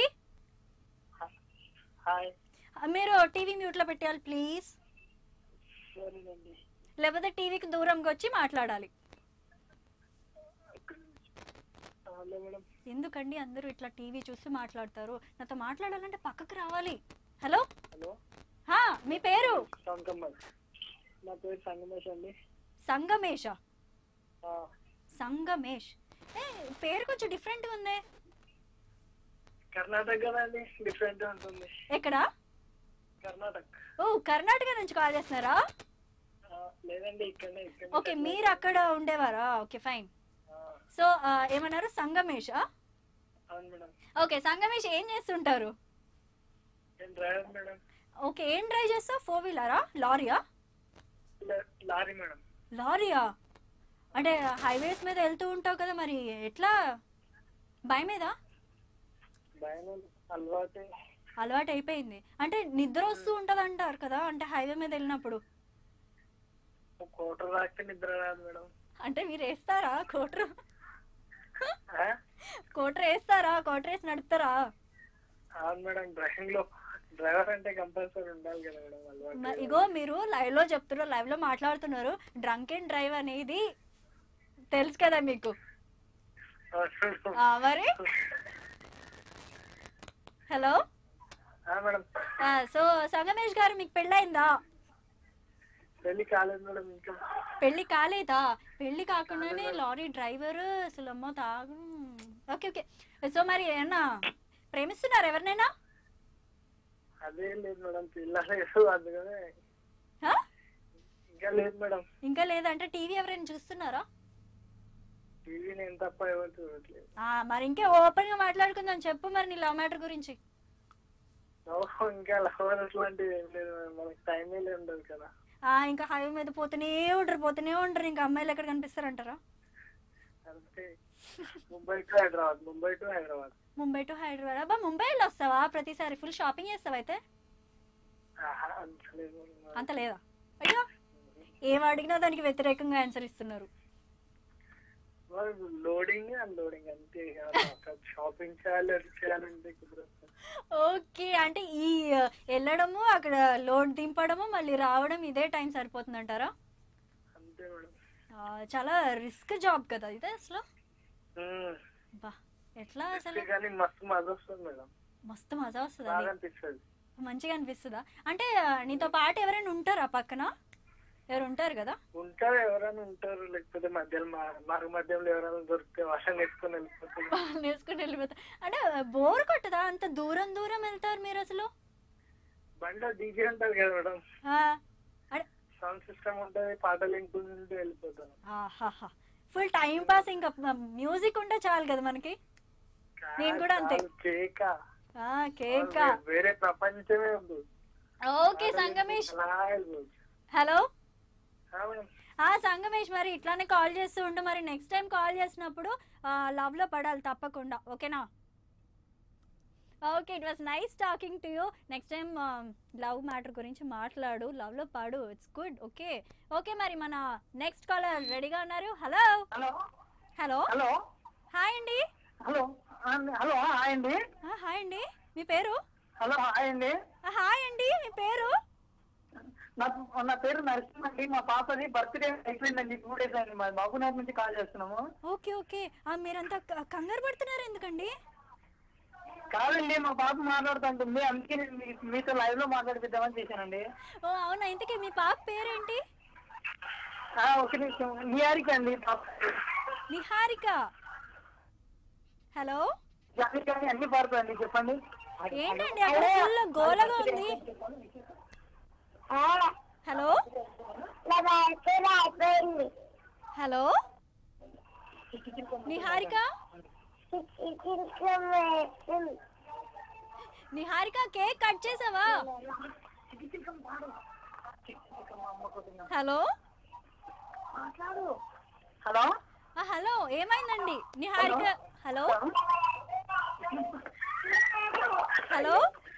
హాయ్ మీరు టీవీ మ్యూట్లో పెట్టాలి ప్లీజ్ సరేనండి లేకపోతే టీవీకి దూరంగా వచ్చి మాట్లాడాలి హలో మేడం ఎందుకండి అందరూ ఇట్లా టీవీ చూసి మాట్లాడతారు నాతో మాట్లాడాలంటే పక్కకు రావాలి హలో హలో హా మీ పేరు సంకమ్మల్ నా పేరు సంగమేష్ అండి సంగమేష ఆ, సంగమేష్ ఏ పేరు కొంచెం డిఫరెంట్గా ఉంది కర్ణాటక కదండి డిఫరెంట్ ఉంటుంది ఎక్కడ కర్ణాటక ఓ కర్ణాటక నుంచి కాల్ చేస్తున్నారా ఆ, లేదండి ఇక్కడనే ఇక్కడ ఓకే మీరు అక్కడ ఉండేవారా ఓకే ఫైన్ సో ఏమన్నారు సంగమేష్ అవును మేడం ఓకే సంగమేష్ ఏం చేస్తుంటారు నేను డ్రైవర్ మేడం ఓకే ఏం డ్రైవ్ చేస్తావు ఫోర్ వీలరా లారీయా ల- లారీ మేడం లారీయా అంటే హైవేస్ మీద వెళ్తూ ఉంటావు కదా మరి ఎట్లా భయం మీద భయం అలవాటే అలవాటు అయిపోయింది అంటే నిద్ర వస్తూ ఉంటుంది అంటారు కదా అంటే హైవే మీద వెళ్ళినప్పుడు ఒక కోటర్ రాస్తే నిద్ర రాదు మేడం అంటే మీరు వేస్తారా కోటర్ ఆ? కోటర్ వేస్తారా కోటర్ వేసి నడుపుతారా అవును మేడం డ్రైవింగ్ లో డ్రైవర్ అంటే కంపల్సరీ ఉండాలి కదా మేడం మ- అలవాటు ఇగో మీరు లైవ్ లో చెప్తున్నారు లైవ్ లో మాట్లాడుతున్నారు డ్రంక్ అండ్ డ్రైవ్ అనేది తెలుసు కదా మీకు ఆ, మరి హలో ఆ, మేడం సో సంగమేష్ గారు మీకు పెళ్ళయిందా పెళ్లి కాలేదు మేడం ఇంకా పెళ్లి కాలేదా పెళ్లి కాకుండానే లారీ డ్రైవర్ అసలు అమ్మో తాగు ఓకే ఓకే సో మరి ఏమన్నా ప్రేమిస్తున్నారు ఎవరినైనా అదే లేదు మేడం పిల్లలేదు అందుకనే హ? ఇంకా లేదు మేడం ఇంకా లేదంటే టీవీ ఎవరైనా చూస్తున్నారా టీవీ నేను తప్ప ఎవరు చూడట్లేదు ఆ, మరి ఇంకే ఓపెన్ గా మాట్లాడుకుందాం చెప్పు మరి నీ లవ్ మ్యాటర్ గురించి ఓహో, ఇంకా లవర్ అట్లాంటివి ఏం లేదు మేడం మనకి టైమే ఉండదు కదా ఆ ఇంకా హైవే మీద పోతూనే ఉంటారు పోతూనే ఉంటారు ఇంకా అమ్మాయిలు ఎక్కడ కనిపిస్తారంటారా అంతే Mumbai to Hyderabad Mumbai to Hyderabad Mumbai to Hyderabad అబ్బా ముంబైలో వస్తావా ప్రతిసారి ఫుల్ షాపింగ్ చేస్తావా అయితే ఆహా, అంత లేదు మేడం. అంత లేదా అయ్యో ఏం అడిగినా దానికి వ్యతిరేకంగా ఆన్సర్ ఇస్తున్నారు మరి లోడింగ్ అన్లోడింగ్ అంతే కదా షాపింగ్ చేయాలి అది చేయాలంటే కుదరదు ఓకే అంటే ఈ ఆ, వెళ్ళడము అక్కడ లోడ్ దింపడము మళ్ళీ రావడం ఇదే టైం సరిపోతుంది అంటారా అంతే మేడం చాలా రిస్క్ జాబ్ కదా ఇది అసలు ఉమ్. బా ఎట్లా అసలు కానీ మస్తు మజా వస్తుంది మేడం మస్తు మజా వస్తుంది బాగా అనిపిస్తుంది మంచిగా అనిపిస్తుందా అంటే ఆ, నీతో పాటు ఎవరైనా ఉంటారా పక్కన ఎవరు ఉంటారు కదా ఉంటారు ఎవరైనా ఉంటారు లేకపోతే మధ్యలో మా- మాకు మధ్యలో ఎవరైనా దొరికితే వర్షం వేసుకొని వెళ్ళిపోతుంది వాళ్ళు వేసుకుని వెళ్ళిపోతా అంటే బోర్ కొట్టదా అంత దూరం దూరం వెళ్తారు మీరు అసలు బండిలో డీజే ఉంటుంది కదా మేడం ఆ, అడే సౌండ్ సిస్టమ్ ఉంటుంది పాటలు వినుకుంటూ వెళ్ళిపోతాను ఆహాహా ఫుల్ టైం పాస్ ఇంకా మ్యూజిక్ ఉంటే చాలు కదా మనకి నేను కూడా అంతే. కేక ఆ కేక వేరే ప్రపంచమే ఉంది ఓకే సంగమేష్ అలా వెళ్ళిపోవచ్చు హలో ఆ మేడం ఆ సంగమేష్ మరి ఇట్లానే కాల్ చేస్తూ ఉండు మరి నెక్స్ట్ టైం కాల్ చేసినప్పుడు లవ్ లో పడాలి తప్పకుండా ఓకేనా okay it was nice talking to you next time love matter గురించి మాట్లాడు లవ్ లో పాడు ఇట్స్ గుడ్ ఓకే ఓకే మరి మన నెక్స్ట్ కాలర్ రెడీగా ఉన్నారు hello hello hello hello hi అండి హలో హలో హాయ్ అండి ఆ, హాయ్ అండి మీ పేరు హలో హాయ్ అండి ఆ, హాయ్ అండి మీ పేరు నా నా పేరు నరసింహ అండి మా పాపది బర్త్డే అయిపోయిందండి టూ డేస్ అయింది మా బాబునగర్ నుంచి కాల్ చేస్తున్నాము ఓకే ఓకే ఆ, మీరంతా క- కంగారు పడుతున్నారు ఎందుకండి కాదండి మా పాప మాట్లాడుతుంటుంది అందుకే నేను మీ- మీతో లైవ్ లో మాట్లాడిపిద్దామని చేశానండి ఓ అవునా ఇంతకీ మీ పాప పేరేంటి ఆ, ఒక నిమిషం నియారిక అండి పాప నిహారిక హలో జానీ కానీ అన్ని పాడుతుందండి చెప్పండి ఏంటండి అక్కడ ఫుల్ గోలగా ఉంది హలో నా బర్త్డే అయిపోయింది hello Niharika Niharika cake cut చేసావా హలో హలో ఆ, హలో ఏమైందండి Niharika hello hello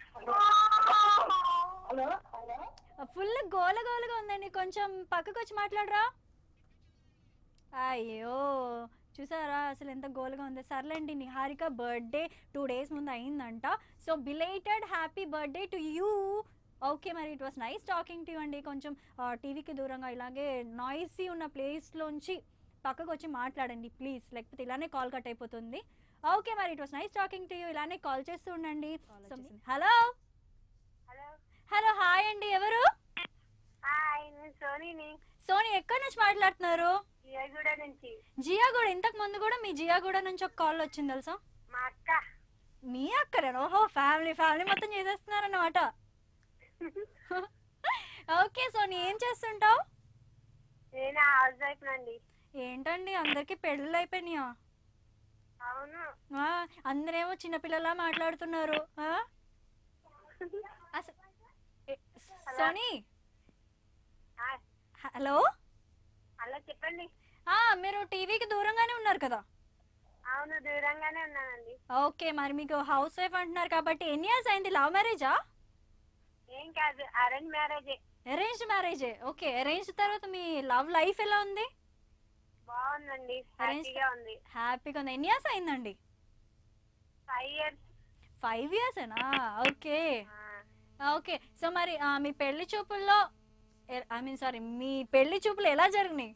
hello full గోల గోలగా ఉందండి కొంచెం పక్కకు వచ్చి మాట్లాడరా అయ్యో చూసారా అసలు ఎంత గోల్గా ఉంది సర్లేండి నిహారిక బర్త్డే టూ డేస్ ముందు అయిందంట so belated happy birthday to you okay మరి it was nice talking to you అండి కొంచెం టీవీకి దూరంగా ఇలాగే నాయిసీ ఉన్న ప్లేస్లోంచి పక్కకు వచ్చి మాట్లాడండి ప్లీజ్ లేకపోతే ఇలానే కాల్ కట్ అయిపోతుంది ఓకే మరి it was nice talking to you ఇలానే కాల్ చేస్తూ ఉండండి హలో హలో హలో హాయ్ అండి ఎవరు హాయ్ నేను సోనీని సోని ఎక్కడి నుంచి మాట్లాడుతున్నారు ఇయగూడ నుంచి జియాగూడ ఇంతకు ముందు కూడా మీ జియాగూడ నుంచి ఒక కాల్ వచ్చింది తెలుసా మా అక్క మీ అక్కరేనా ఓహో ఫ్యామిలీ ఫ్యామిలీ మొత్తం చేసేస్తున్నారన్నమాట ఓకే సోని ఏం చేస్తుంటావు నేను హౌస్ వైఫ్ నండి ఏంటండి అందరికి పెళ్ళిళ్ళు అయిపోయినాయా అవును ఆ, అందరేమో చిన్నపిల్లలా మాట్లాడుతున్నారు ఆ? అసలు సోనీ హాయ్. హలో హలో చెప్పండి ఆ మీరు టీవీకి దూరంగానే ఉన్నారు కదా అవును దూరంగానే ఉన్నానండి ఓకే మరి మీకు హౌస్ వైఫ్ అంటున్నారు కాబట్టి ఎన్ని ఇయర్స్ అయింది లవ్ మ్యారేజా ఏం కాదు అరేంజ్ మ్యారేజే అరేంజ్ మ్యారేజే ఓకే అరేంజ్ తర్వాత మీ లవ్ లైఫ్ ఎలా ఉంది బాగుందండి Arrange- హ్యాపీగా ఉంది హ్యాపీగా ఉంది ఎన్ని ఇయర్స్ అయిందండి ఫైవ్ ఇయర్స్ ఫైవ్ ఇయర్సేనా ఓకే ఓకే సో మరి ఆ, మీ పెళ్లి చూపుల్లో ఐ మీన్ సారీ మీ పెళ్లి చూపులు ఎలా జరిగినాయి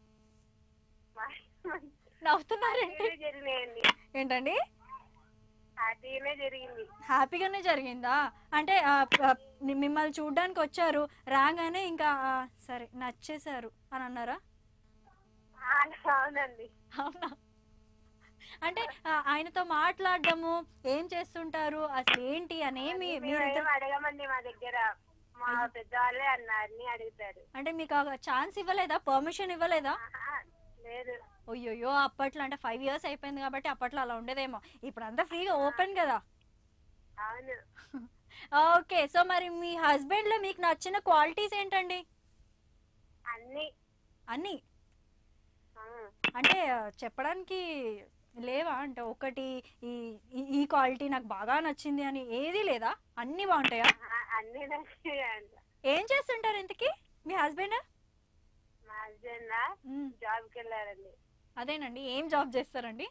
నవ్వుతున్నారేంటి జరిగినాయండి ఏంటండి హ్యాపీగానే జరిగింది హ్యాపీగానే జరిగిందా అంటే ఆ, ప- ని- మిమ్మల్ని చూడ్డానికి వచ్చారు రాగానే ఇంకా ఆ, సరే నచ్చేశారు అని అన్నారా ఆ, అవునండి అవునా అంటే ఆ, ఆయనతో మాట్లాడడము ఏం చేస్తుంటారు అసలు ఏంటి అనేమి మేము మీరు ఏం అడగమండి మా దగ్గర మా పెద్దవాళ్ళే అన్నారు అన్ని అడుగుతారు అంటే మీకు ఛాన్స్ ఇవ్వలేదా పర్మిషన్ ఇవ్వలేదా ఆహా, లేదు అయ్యోయ్యో అప్పట్లో అంటే ఫైవ్ ఇయర్స్ అయిపోయింది కాబట్టి అప్పట్లో అలా ఉండేదేమో ఇప్పుడు అంతా ఫ్రీగా ఓపెన్ కదా అవును ఓకే సో మరి మీ హస్బెండ్ లో మీకు నచ్చిన క్వాలిటీస్ ఏంటండి అన్ని అన్ని ఆ, అంటే ఆ, చెప్పడానికి లేవా అంటే ఒకటి ఈ ఈ- ఈ క్వాలిటీ నాకు బాగా నచ్చింది అని ఏది లేదా అన్ని బాగుంటాయా ఆహా, అన్ని నచ్చాయంట ఏం చేస్తుంటారు ఇంతకి మీ హస్బెండ్ మా హస్బెండ్ జాబ్కి వెళ్ళారండి అదేనండి ఏం జాబ్ చేస్తారండి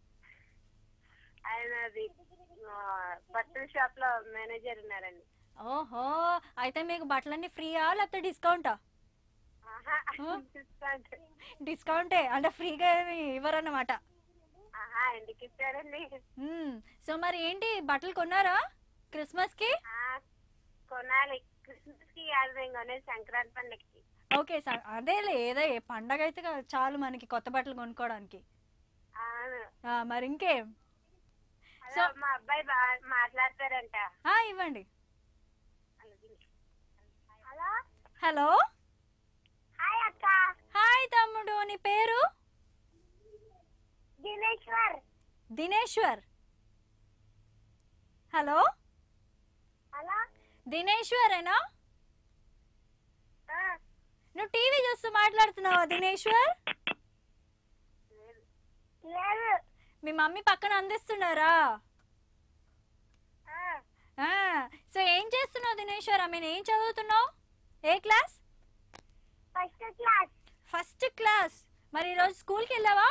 ఆయన అది ఆ, బట్టల షాప్ లో మేనేజర్ ఉన్నారండి ఓహో అయితే మీకు బట్టలన్నీ ఫ్రీయా లేకపోతే డిస్కౌంటా ఆహా, ఆ? డిస్కౌంట్. డిస్కౌంటే అంటే ఫ్రీగా ఏమి ఇవ్వరన్నమాట ఆహా ఎందుకు ఇస్తారండి మ్మ్. సో మరి ఏంటి బట్టలు కొన్నారా క్రిస్మస్ కి ఆ, కొనాలి క్రిస్మస్ కి కాదు మేము కొనేది సంక్రాంతి పండుగకి ఓకే సార్ అదేలే ఏదో ఏ పండగ అయితే కా- చాలు మనకి కొత్త బట్టలు కొనుక్కోవడానికి అవును ఆ, మరి ఇంకేం అదో మా అబ్బాయి బాగా మాట్లాడతారంట ఆ, ఇవ్వండి హలో హలో హాయ్ అక్క హాయ్ తమ్ముడు నీ పేరు దినేశ్వర్ దినేశ్వర్ హలో హలో దినేశ్వరేనా ఆ, నువ్వు టీవీ చూస్తూ మాట్లాడుతున్నావా దినేశ్వర్ లేదు మీ మమ్మీ పక్కన అందిస్తున్నారా ఆ, ఆ, సో ఏం చేస్తున్నావు దినేశ్వర్ ఐ మీన్ ఏం చదువుతున్నావు ఏ class first class first class మరి ఈరోజు స్కూల్కి వెళ్ళావా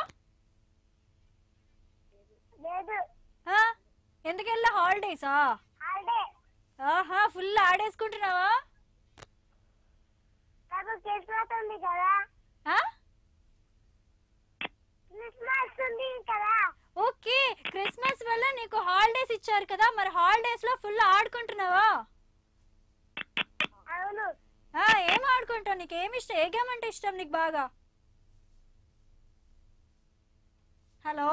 లేదు ఆ, ఎందుకు వెళ్ళా హాలిడేసా హాలిడే ఆహా ఫుల్ ఆడేసుకుంటున్నావా నాకు క్రిస్మస్ ఉంది కదా ఆ? క్రిస్మస్ ఉంది కదా ఓకే క్రిస్మస్ వల్ల నీకు హాలిడేస్ ఇచ్చారు కదా మరి హాలిడేస్ లో ఫుల్ ఆడుకుంటున్నావా అవును ఆ, ఏం ఆడుకుంటావు నీకు ఏమి ఇష్టం ఏ గేమ్ అంటే ఇష్టం నీకు బాగా హలో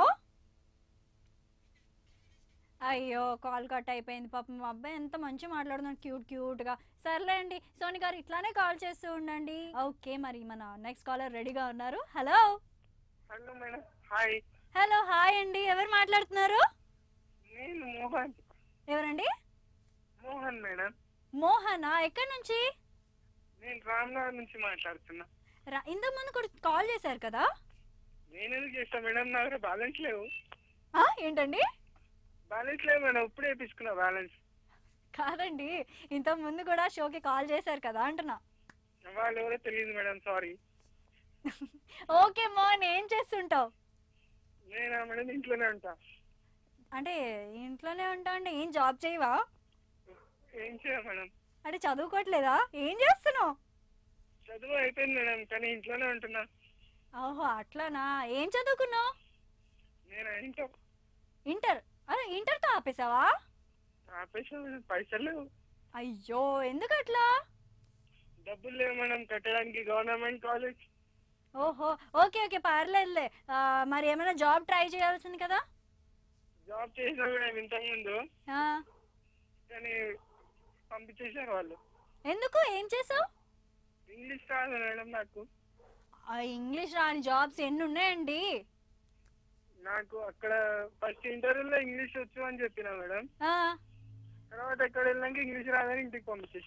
అయ్యో కాల్ కట్ అయిపోయింది పాపం మా అబ్బాయి ఎంత మంచి మాట్లాడుతున్నాడు క్యూట్ క్యూట్ గా సర్లే అండి సోని గారు ఇట్లానే కాల్ చేస్తూ ఉండండి ఓకే మరి మన నెక్స్ట్ కాలర్ రెడీగా ఉన్నారు hello hello madam hi hello hi అండి ఎవరు మాట్లాడుతున్నారు నేను మోహన్ ఎవరండి మోహన్ మేడం మోహనా ఎక్కడి నుంచి నేను రామ్నగర్ నుంచి మాట్లాడుతున్నా రా- ఇంతకు ముందు కూడా కాల్ చేశారు కదా నేను ఎందుకు చేస్తా మేడం నా దగ్గర బ్యాలెన్స్ లేవు ఆ, ఏంటండి బ్యాలెన్స్ లేవు మేడం ఇప్పుడే వేపించుకున్నా బ్యాలెన్స్ కాదండి ఇంతకు ముందు కూడా షోకి కాల్ చేశారు కదా అంటున్నా వాళ్ళు ఎవరో తెలియదు మేడం సారీ ఓకే మోహన్ ఏం చేస్తుంటావు నేనా మేడం ఇంట్లోనే ఉంటా అంటే ఇంట్లోనే ఉంటావు అంటే ఏం జాబ్ చేయవా ఏం చేయ మేడం అంటే చదువుకోవట్లేదా ఏం చేస్తున్నావు చదువు అయిపోయింది మేడం కానీ ఇంట్లోనే ఉంటున్నా ఓహో అట్లానా ఏం చదువుకున్నావు నేను ఇంట్లో ఇంటర్ అరే ఇంటర్తో ఆపేసావా ఆపేసా మేడం పైసలు లేవు అయ్యో ఎందుకు అట్లా డబ్బులు లేవు మేడం కట్టడానికి గవర్నమెంట్ కాలేజ్ ఓహో ఓకే ఓకే పర్లేదులే ఆ, మరి ఏమైనా జాబ్ ట్రై చేయాల్సింది కదా జాబ్ చేసినా మేడం ఇంతకు ముందు ఆ, కానీ పంపించేశారు వాళ్ళు ఎందుకు ఏం చేసావు ఇంగ్లీష్ కాదు మేడం నాకు ఇంగ్లీష్ రాని జాబ్స్ ఎన్ని ఉన్నాయండి నాకు అక్కడ ఫస్ట్ ఇంటర్వ్యూలో ఇంగ్లీష్ వచ్చు అని చెప్పిన మేడం ఆ, తర్వాత ఎక్కడ వెళ్ళాక ఇంగ్లీష్ రాదని ఇంటికి పంపించేశారు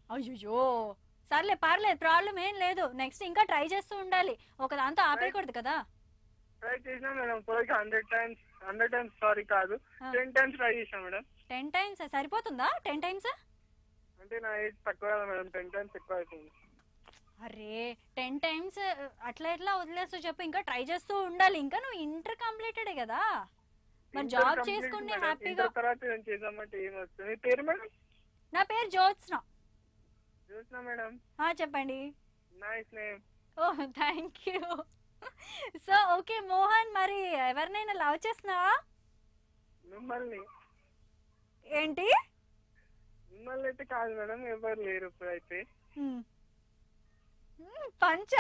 అయ్యో సర్లే పర్లేదు ప్రాబ్లం ఏం లేదు నెక్స్ట్ ఇంకా ట్రై చేస్తూ ఉండాలి ఒక దాంతో ఆపేయకూడదు కదా ట్రై చేసినా మేడం ఇప్పటికి hundred times hundred times sorry కాదు ఆ. టెన్ టైమ్స్ ట్రై చేసినా మేడం టెన్ టైమ్స్ సరిపోతుందా టెన్ టైమ్స్ అంటే నా ఏజ్ తక్కువ కదా మేడం టెన్ టైమ్స్ ఎక్కువ అవుతుంది అరే టెన్ టైమ్స్ అట్లా ఎట్లా వదిలేస్తూ చెప్పు ఇంకా ట్రై చేస్తూ ఉండాలి ఇంకా నువ్వు ఇంటర్ కంప్లీటెడే కదా మరి Inter జాబ్ complete చేసుకుని మేడం. హ్యాపీగా Inter తర్వాత నేను చేద్దామంటే ఏం వస్తుంది మీ పేరు మేడం నా పేరు జ్యోత్స్న చూసినా మేడం ఆ, చెప్పండి nice name oh thank you so okay Mohan మరి ఎవరినైనా లవ్ చేస్తున్నావా మిమ్మల్ని ఏంటి మిమ్మల్ని అయితే కాదు మేడం ఎవరు లేరు ఇప్పుడైతే హ్మ్. హ్మ్, పంచా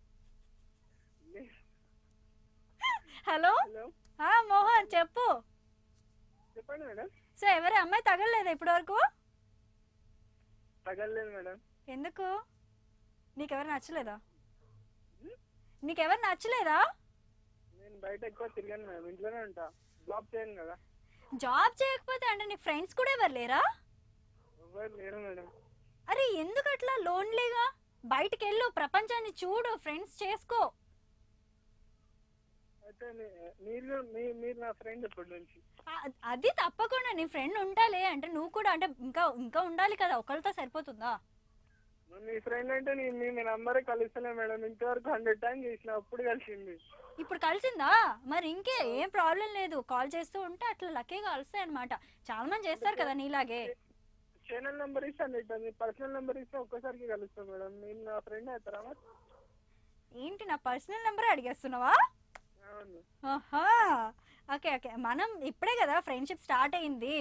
హలో హలో ఆ మోహన్ చెప్పు చెప్పండి మేడం సో ఎవరి అమ్మాయి తగలలేదా ఇప్పటి వరకు తగలలేదు మేడం ఎందుకు నీకెవరు నచ్చలేదా నీకెవరు నచ్చలేదా నేను బయట ఎక్కువ తిరిగాను మేడం ఇంట్లోనే ఉంటా జాబ్ చేయను కదా జాబ్ చేయకపోతే అంటే నీ ఫ్రెండ్స్ కూడా ఎవరు లేరా ఎవరు లేరు మేడం అరే ఎందుకు అట్లా లోన్లీగా బయటికి వెళ్ళు ప్రపంచాన్ని చూడు ఫ్రెండ్స్ చేసుకో అయితే మీ- మీరు మీ- మీరు నా ఫ్రెండ్ ఇప్పటి నుంచి ఆ- అది తప్పకుండా నీ ఫ్రెండ్ ఉండాలి అంటే నువ్వు కూడా అంటే ఇంకా ఇంకా ఉండాలి కదా ఒకరితో సరిపోతుందా మరి మీ ఫ్రెండ్ అంటే నేను మీ నంబరే కలుస్తలే మేడం ఇంతవరకు హండ్రెడ్ టైం చేసిన అప్పుడు కలిసింది ఇప్పుడు కలిసిందా మరి ఇంకే ఏం ప్రాబ్లం లేదు కాల్ చేస్తూ ఉంటే అట్లా లక్కీగా కలుస్తాయి అనమాట చాలా మంది చేస్తారు కదా నీలాగే ఛానల్ నెంబర్ ఇస్తాను ఇట్లా మీ పర్సనల్ నెంబర్ ఇస్తే ఒక్కసారికి కలుస్తాం మేడం మీరు నా ఫ్రెండ్ అవుతారా మరి? ఏంటి నా పర్సనల్ నెంబర్ అడిగేస్తున్నావా అవును ఆహా ఓకే ఓకే మనం ఇప్పుడే కదా ఫ్రెండ్షిప్ స్టార్ట్ అయింది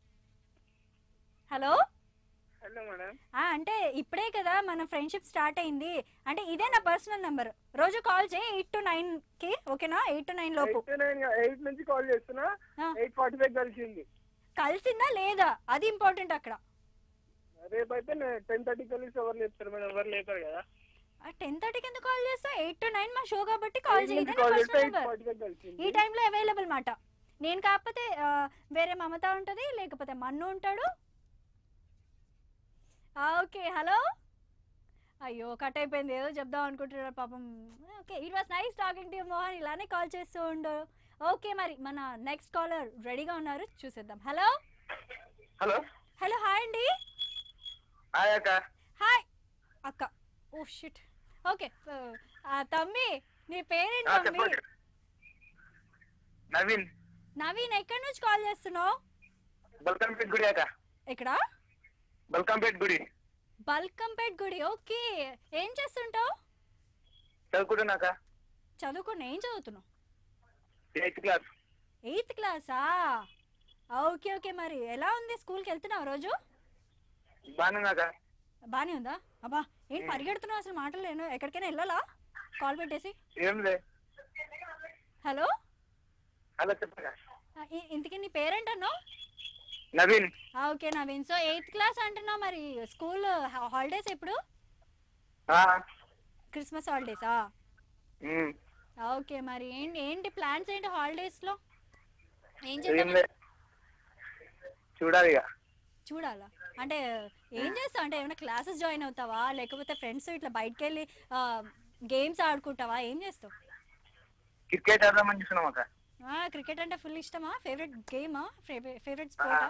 హలో హలో మేడం ఆ, అంటే ఇప్పుడే కదా మన ఫ్రెండ్షిప్ స్టార్ట్ అయింది అంటే ఇదే నా పర్సనల్ నెంబర్ రోజు కాల్ చేయి ఎయిట్ టు నైన్ కి ఓకేనా ఎయిట్ టు నైన్ లోపు ఎయిట్ నేను ఎయిట్ నుంచి కాల్ చేస్తున్నా ఆ. ఎయిట్ ఫార్టీ ఫైవ్ కలిసింది కలిసిందా లేదా అది ఇంపార్టెంట్ అక్కడ రేపైతే నేను టెన్ థర్టీ కలిసి ఎవరు లేపుతారు మేడం ఎవరు లేపారు కదా టెన్ థర్టీకి ఎందుకు కాల్ చేస్తా ఎయిట్ టు నైన్ మా షో కాబట్టి కాల్ ఎయిట్ చేయి నుంచి ఇదే నా కాల్ చేస్తే personal eight number forty five కలిసింది ఈ టైంలో అవైలబుల్ మాట నేను కాకపోతే ఆ, వేరే మమత ఉంటుంది లేకపోతే మన్ను ఉంటాడు ఆ, ఓకే హలో అయ్యో కట్ అయిపోయింది ఏదో చెప్దాం అనుకుంటున్నారు పాపం okay it was nice talking to Mohan ఇలానే కాల్ చేస్తూ ఉండు ఓకే మరి మన నెక్స్ట్ కాలర్ రెడీగా ఉన్నారు చూసేద్దాం హలో హలో హలో హాయ్ అండి హాయ్ అక్క హాయ్ అక్క ఓ షిట్ ఓకే తమ్మి నీ పేరేంటి ఆ, తమ్మి చెప్పండి నవీన్ నవీన్ ఎక్కడి నుంచి కాల్ చేస్తున్నావు బల్కంపేట్ గుడి అక్క ఇక్కడ బల్కంపేట్ గుడి బల్కంపేట్ గుడి ఓకే ఏం చేస్తుంటావు చదువుకుంటున్నాక చదువుకుని ఏం చదువుతున్నావు ఎయిత్ క్లాస్ ఎయిత్ క్లాసా ఓకే ఓకే మరి ఎలా ఉంది స్కూల్కి వెళ్తున్నావు రోజు బాగున్నాక బానే ఉందా అబ్బా ఏం పరిగెడుతున్నావు అసలు మాటలేను ఎక్కడికైనా వెళ్ళాలా కాల్ పెట్టేసి ఏం లే హలో హలో చెప్పక ఆ, ఇ- ఇంతకీ నీ పేరెంట్ అన్నావు Naveen okay Naveen so eighth class అంటున్నావు మరి స్కూల్ హాలిడేస్ ఎప్పుడు ఆ, క్రిస్మస్ హాలిడేసా ఉమ్, ఓకే మరి ఏంటి ఏంటి ప్లాన్స్ ఏంటి హాలిడేస్లో ఏం ఏం చేద్దాం లే చూడాలి ఇక చూడాలా అంటే ఏం చేస్తావు అంటే ఏమైనా క్లాసెస్ జాయిన్ అవుతావా లేకపోతే ఫ్రెండ్స్ ఇట్లా బయటకు వెళ్ళి గేమ్స్ ఆడుకుంటావా ఏం చేస్తావు క్రికెట్ ఆడదామని చూస్తున్నాం అక్క క్రికెట్ అంటే ఫుల్ ఇష్టమా ఫేవరెట్ గేమా ఫేవరెట్ స్పోర్టా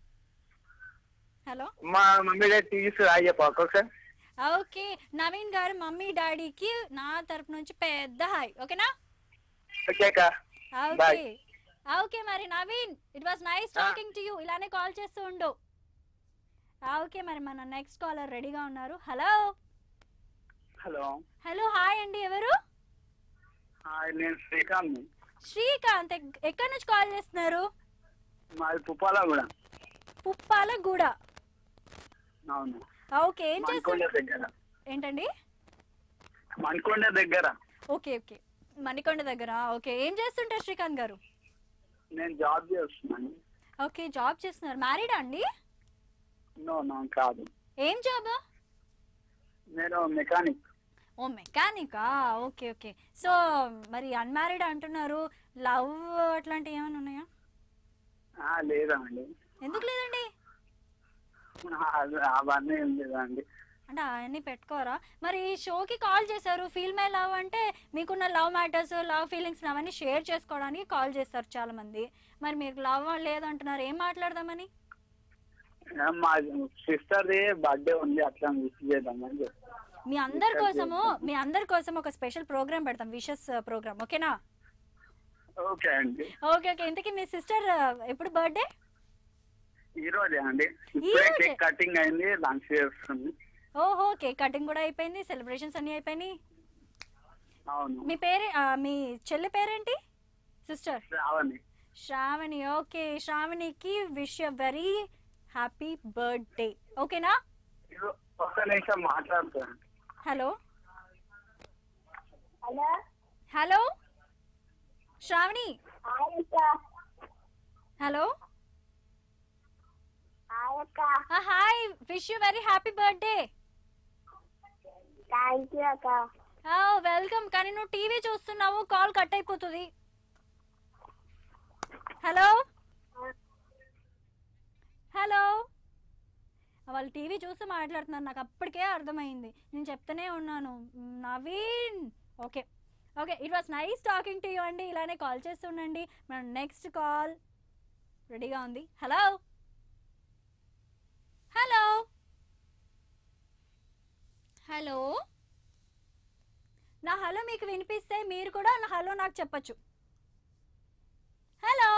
హలో మా మమ్మీ డాడీ టీవీ హాయ్ చెప్పు అక్క ఒకసారి ఓకే నవీన్ గారు మమ్మీ డాడీకి నా తరపు నుంచి పెద్ద హాయ్ ఓకేనా ఓకే అక్క ఓకే Bye. ఓకే మరి Naveen it was nice talking to you ఇలానే కాల్ చేస్తూ ఉండు ఓకే మరి మన నెక్స్ట్ కాలర్ రెడీగా ఉన్నారు హలో హలో హలో హాయ్ అండి ఎవరు హాయ్ నేను శ్రీకాంత్ శ్రీకాంత్ ఎక్- ఎక్కడి నుంచి కాల్ చేస్తున్నారు మాది పుప్పాల కూడా పుప్పాల గూడ అవును ఓకే ఏం చేస్తారు దగ్గర ఏంటండి మణికొండ దగ్గర ఓకే ఓకే మణికొండ దగ్గర ఓకే ఏం చేస్తుంటారు శ్రీకాంత్ గారు నేను జాబ్ చేస్తున్నాను ఓకే జాబ్ చేస్తున్నారు మ్యారీడా అండి నో నో కాదు ఏం జాబ్ నేను మెకానిక్ ఓ మెకానికా ఓకే ఓకే సో మరి అన్మ్యారీడ్ అంటున్నారు లవ్ అట్లాంటివి ఏమైనా ఉన్నాయా లేదా అండి ఎందుకు లేదండి అది- అవన్నీ ఏం లేదండి అంటే అవన్నీ పెట్టుకోరా మరి ఈ షోకి కాల్ చేశారు ఫీల్ మై లవ్ అంటే మీకున్న లవ్ మ్యాటర్స్ లవ్ ఫీలింగ్స్ అవన్నీ షేర్ చేసుకోవడానికి కాల్ చేస్తారు చాలా మంది మరి మీకు లవ్ లేదంటున్నారు ఏం మాట్లాడదామని మా సిస్టర్ది బర్త్డే ఉంది అట్లా మిస్ చేద్దామని చెప్తాను మీ అందరి కోసము మీ అందరి కోసం ఒక స్పెషల్ ప్రోగ్రామ్ పెడతాం విషెస్ ప్రోగ్రామ్ ఓకేనా ఓకే అండి ఓకే ఓకే ఇంతకీ మీ సిస్టర్ ఎప్పుడు బర్త్డే ఈ రోజే అండి ఈ ఇప్పుడే రోజే? కేక్ కటింగ్ అయింది లంచ్ చేస్తుంది ఓహో కేక్ కటింగ్ కూడా అయిపోయింది సెలబ్రేషన్స్ అన్నీ అయిపోయినాయి అవును మీ పేరే ఆ, మీ చెల్లి పేరేంటి సిస్టర్ రావని శ్రావణి ఓకే శ్రావణికి wish you very happy birthday ఓకేనా ఇదిగో ఒక్క నిమిషం మాట్లాడుతాను hello hello hello Sravani hi అక్క హలో హాయ్ అక్క hi wish you very happy birthday thank you అక్క వెల్కమ్ కానీ నువ్వు టీవీ చూస్తున్నావు కాల్ కట్ అయిపోతుంది హలో హలో వాళ్ళు టీవీ చూసి మాట్లాడుతున్నారు నాకు అప్పటికే అర్థమైంది నేను చెప్తూనే ఉన్నాను మ్, Naveen okay okay it was nice talking to you అండి ఇలానే కాల్ చేస్తుండండి మన నెక్స్ట్ కాల్ రెడీగా ఉంది హలో హలో హలో నా హలో మీకు వినిపిస్తే మీరు కూడా నా హలో నాకు చెప్పచ్చు హలో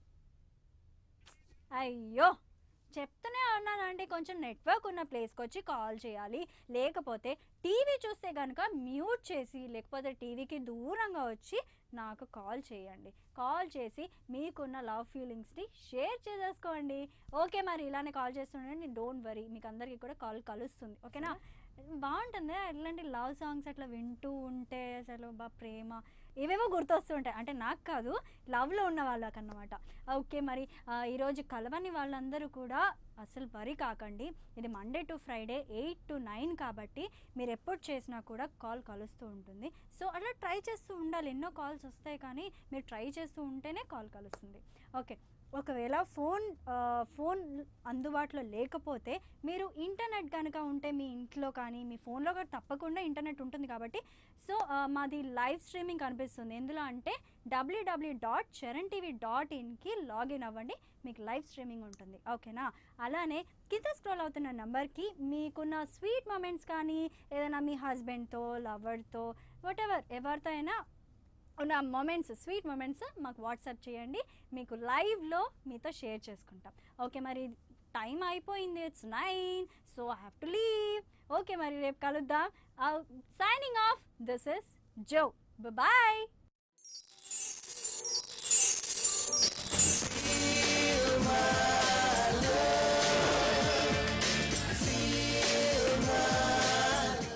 అయ్యో చెప్తూనే ఉన్నానండి కొంచెం నెట్వర్క్ ఉన్న ప్లేస్కి వచ్చి కాల్ చేయాలి లేకపోతే టీవీ చూస్తే కనుక మ్యూట్ చేసి లేకపోతే టీవీకి దూరంగా వచ్చి నాకు కాల్ చేయండి కాల్ చేసి మీకున్న లవ్ ఫీలింగ్స్ని షేర్ చేసేసుకోండి ఓకే మరి ఇలానే కాల్ చేస్తుండండి డోంట్ వరీ మీకు అందరికీ కూడా కాల్ కలుస్తుంది ఓకేనా బాగుంటుంది ఇట్లాంటి లవ్ సాంగ్స్ అట్లా వింటూ ఉంటే అసలు బా ప్రేమ ఏవేవో గుర్తొస్తుంటాయి అంటే నాకు కాదు లవ్లో ఉన్న వాళ్ళకి అన్నమాట ఓకే మరి ఆ, ఈరోజు కలవని వాళ్ళందరూ కూడా అసలు వరి కాకండి ఇది Monday to Friday eight to nine కాబట్టి మీరు ఎప్పుడు చేసినా కూడా కాల్ కలుస్తూ ఉంటుంది సో అట్లా ట్రై చేస్తూ ఉండాలి ఎన్నో కాల్స్ వస్తాయి కానీ మీరు ట్రై చేస్తూ ఉంటేనే కాల్ కలుస్తుంది ఓకే ఒకవేళ ఫోన్ ఆ, ఫోన్ అందుబాటులో లేకపోతే మీరు ఇంటర్నెట్ కనుక ఉంటే మీ ఇంట్లో కానీ మీ ఫోన్లో కూడా తప్పకుండా ఇంటర్నెట్ ఉంటుంది కాబట్టి సో ఆ, మాది లైవ్ స్ట్రీమింగ్ కనిపిస్తుంది ఎందులో అంటే W W dot Charan TV dot ఇన్కి లాగిన్ అవ్వండి మీకు లైవ్ స్ట్రీమింగ్ ఉంటుంది ఓకేనా అలానే కింద స్క్రోల్ అవుతున్న నెంబర్కి మీకున్న స్వీట్ మూమెంట్స్ కానీ ఏదైనా మీ హస్బెండ్తో లవర్తో వాట్ ఎవర్ ఎవరితో అయినా ఉన్న మూమెంట్స్ స్వీట్ మూమెంట్స్ మాకు వాట్సాప్ చేయండి మీకు లైవ్లో మీతో షేర్ చేసుకుంటాం ఓకే మరి టైం అయిపోయింది it's nine so I have to leave okay మరి రేపు కలుద్దాం signing off this is Jo bye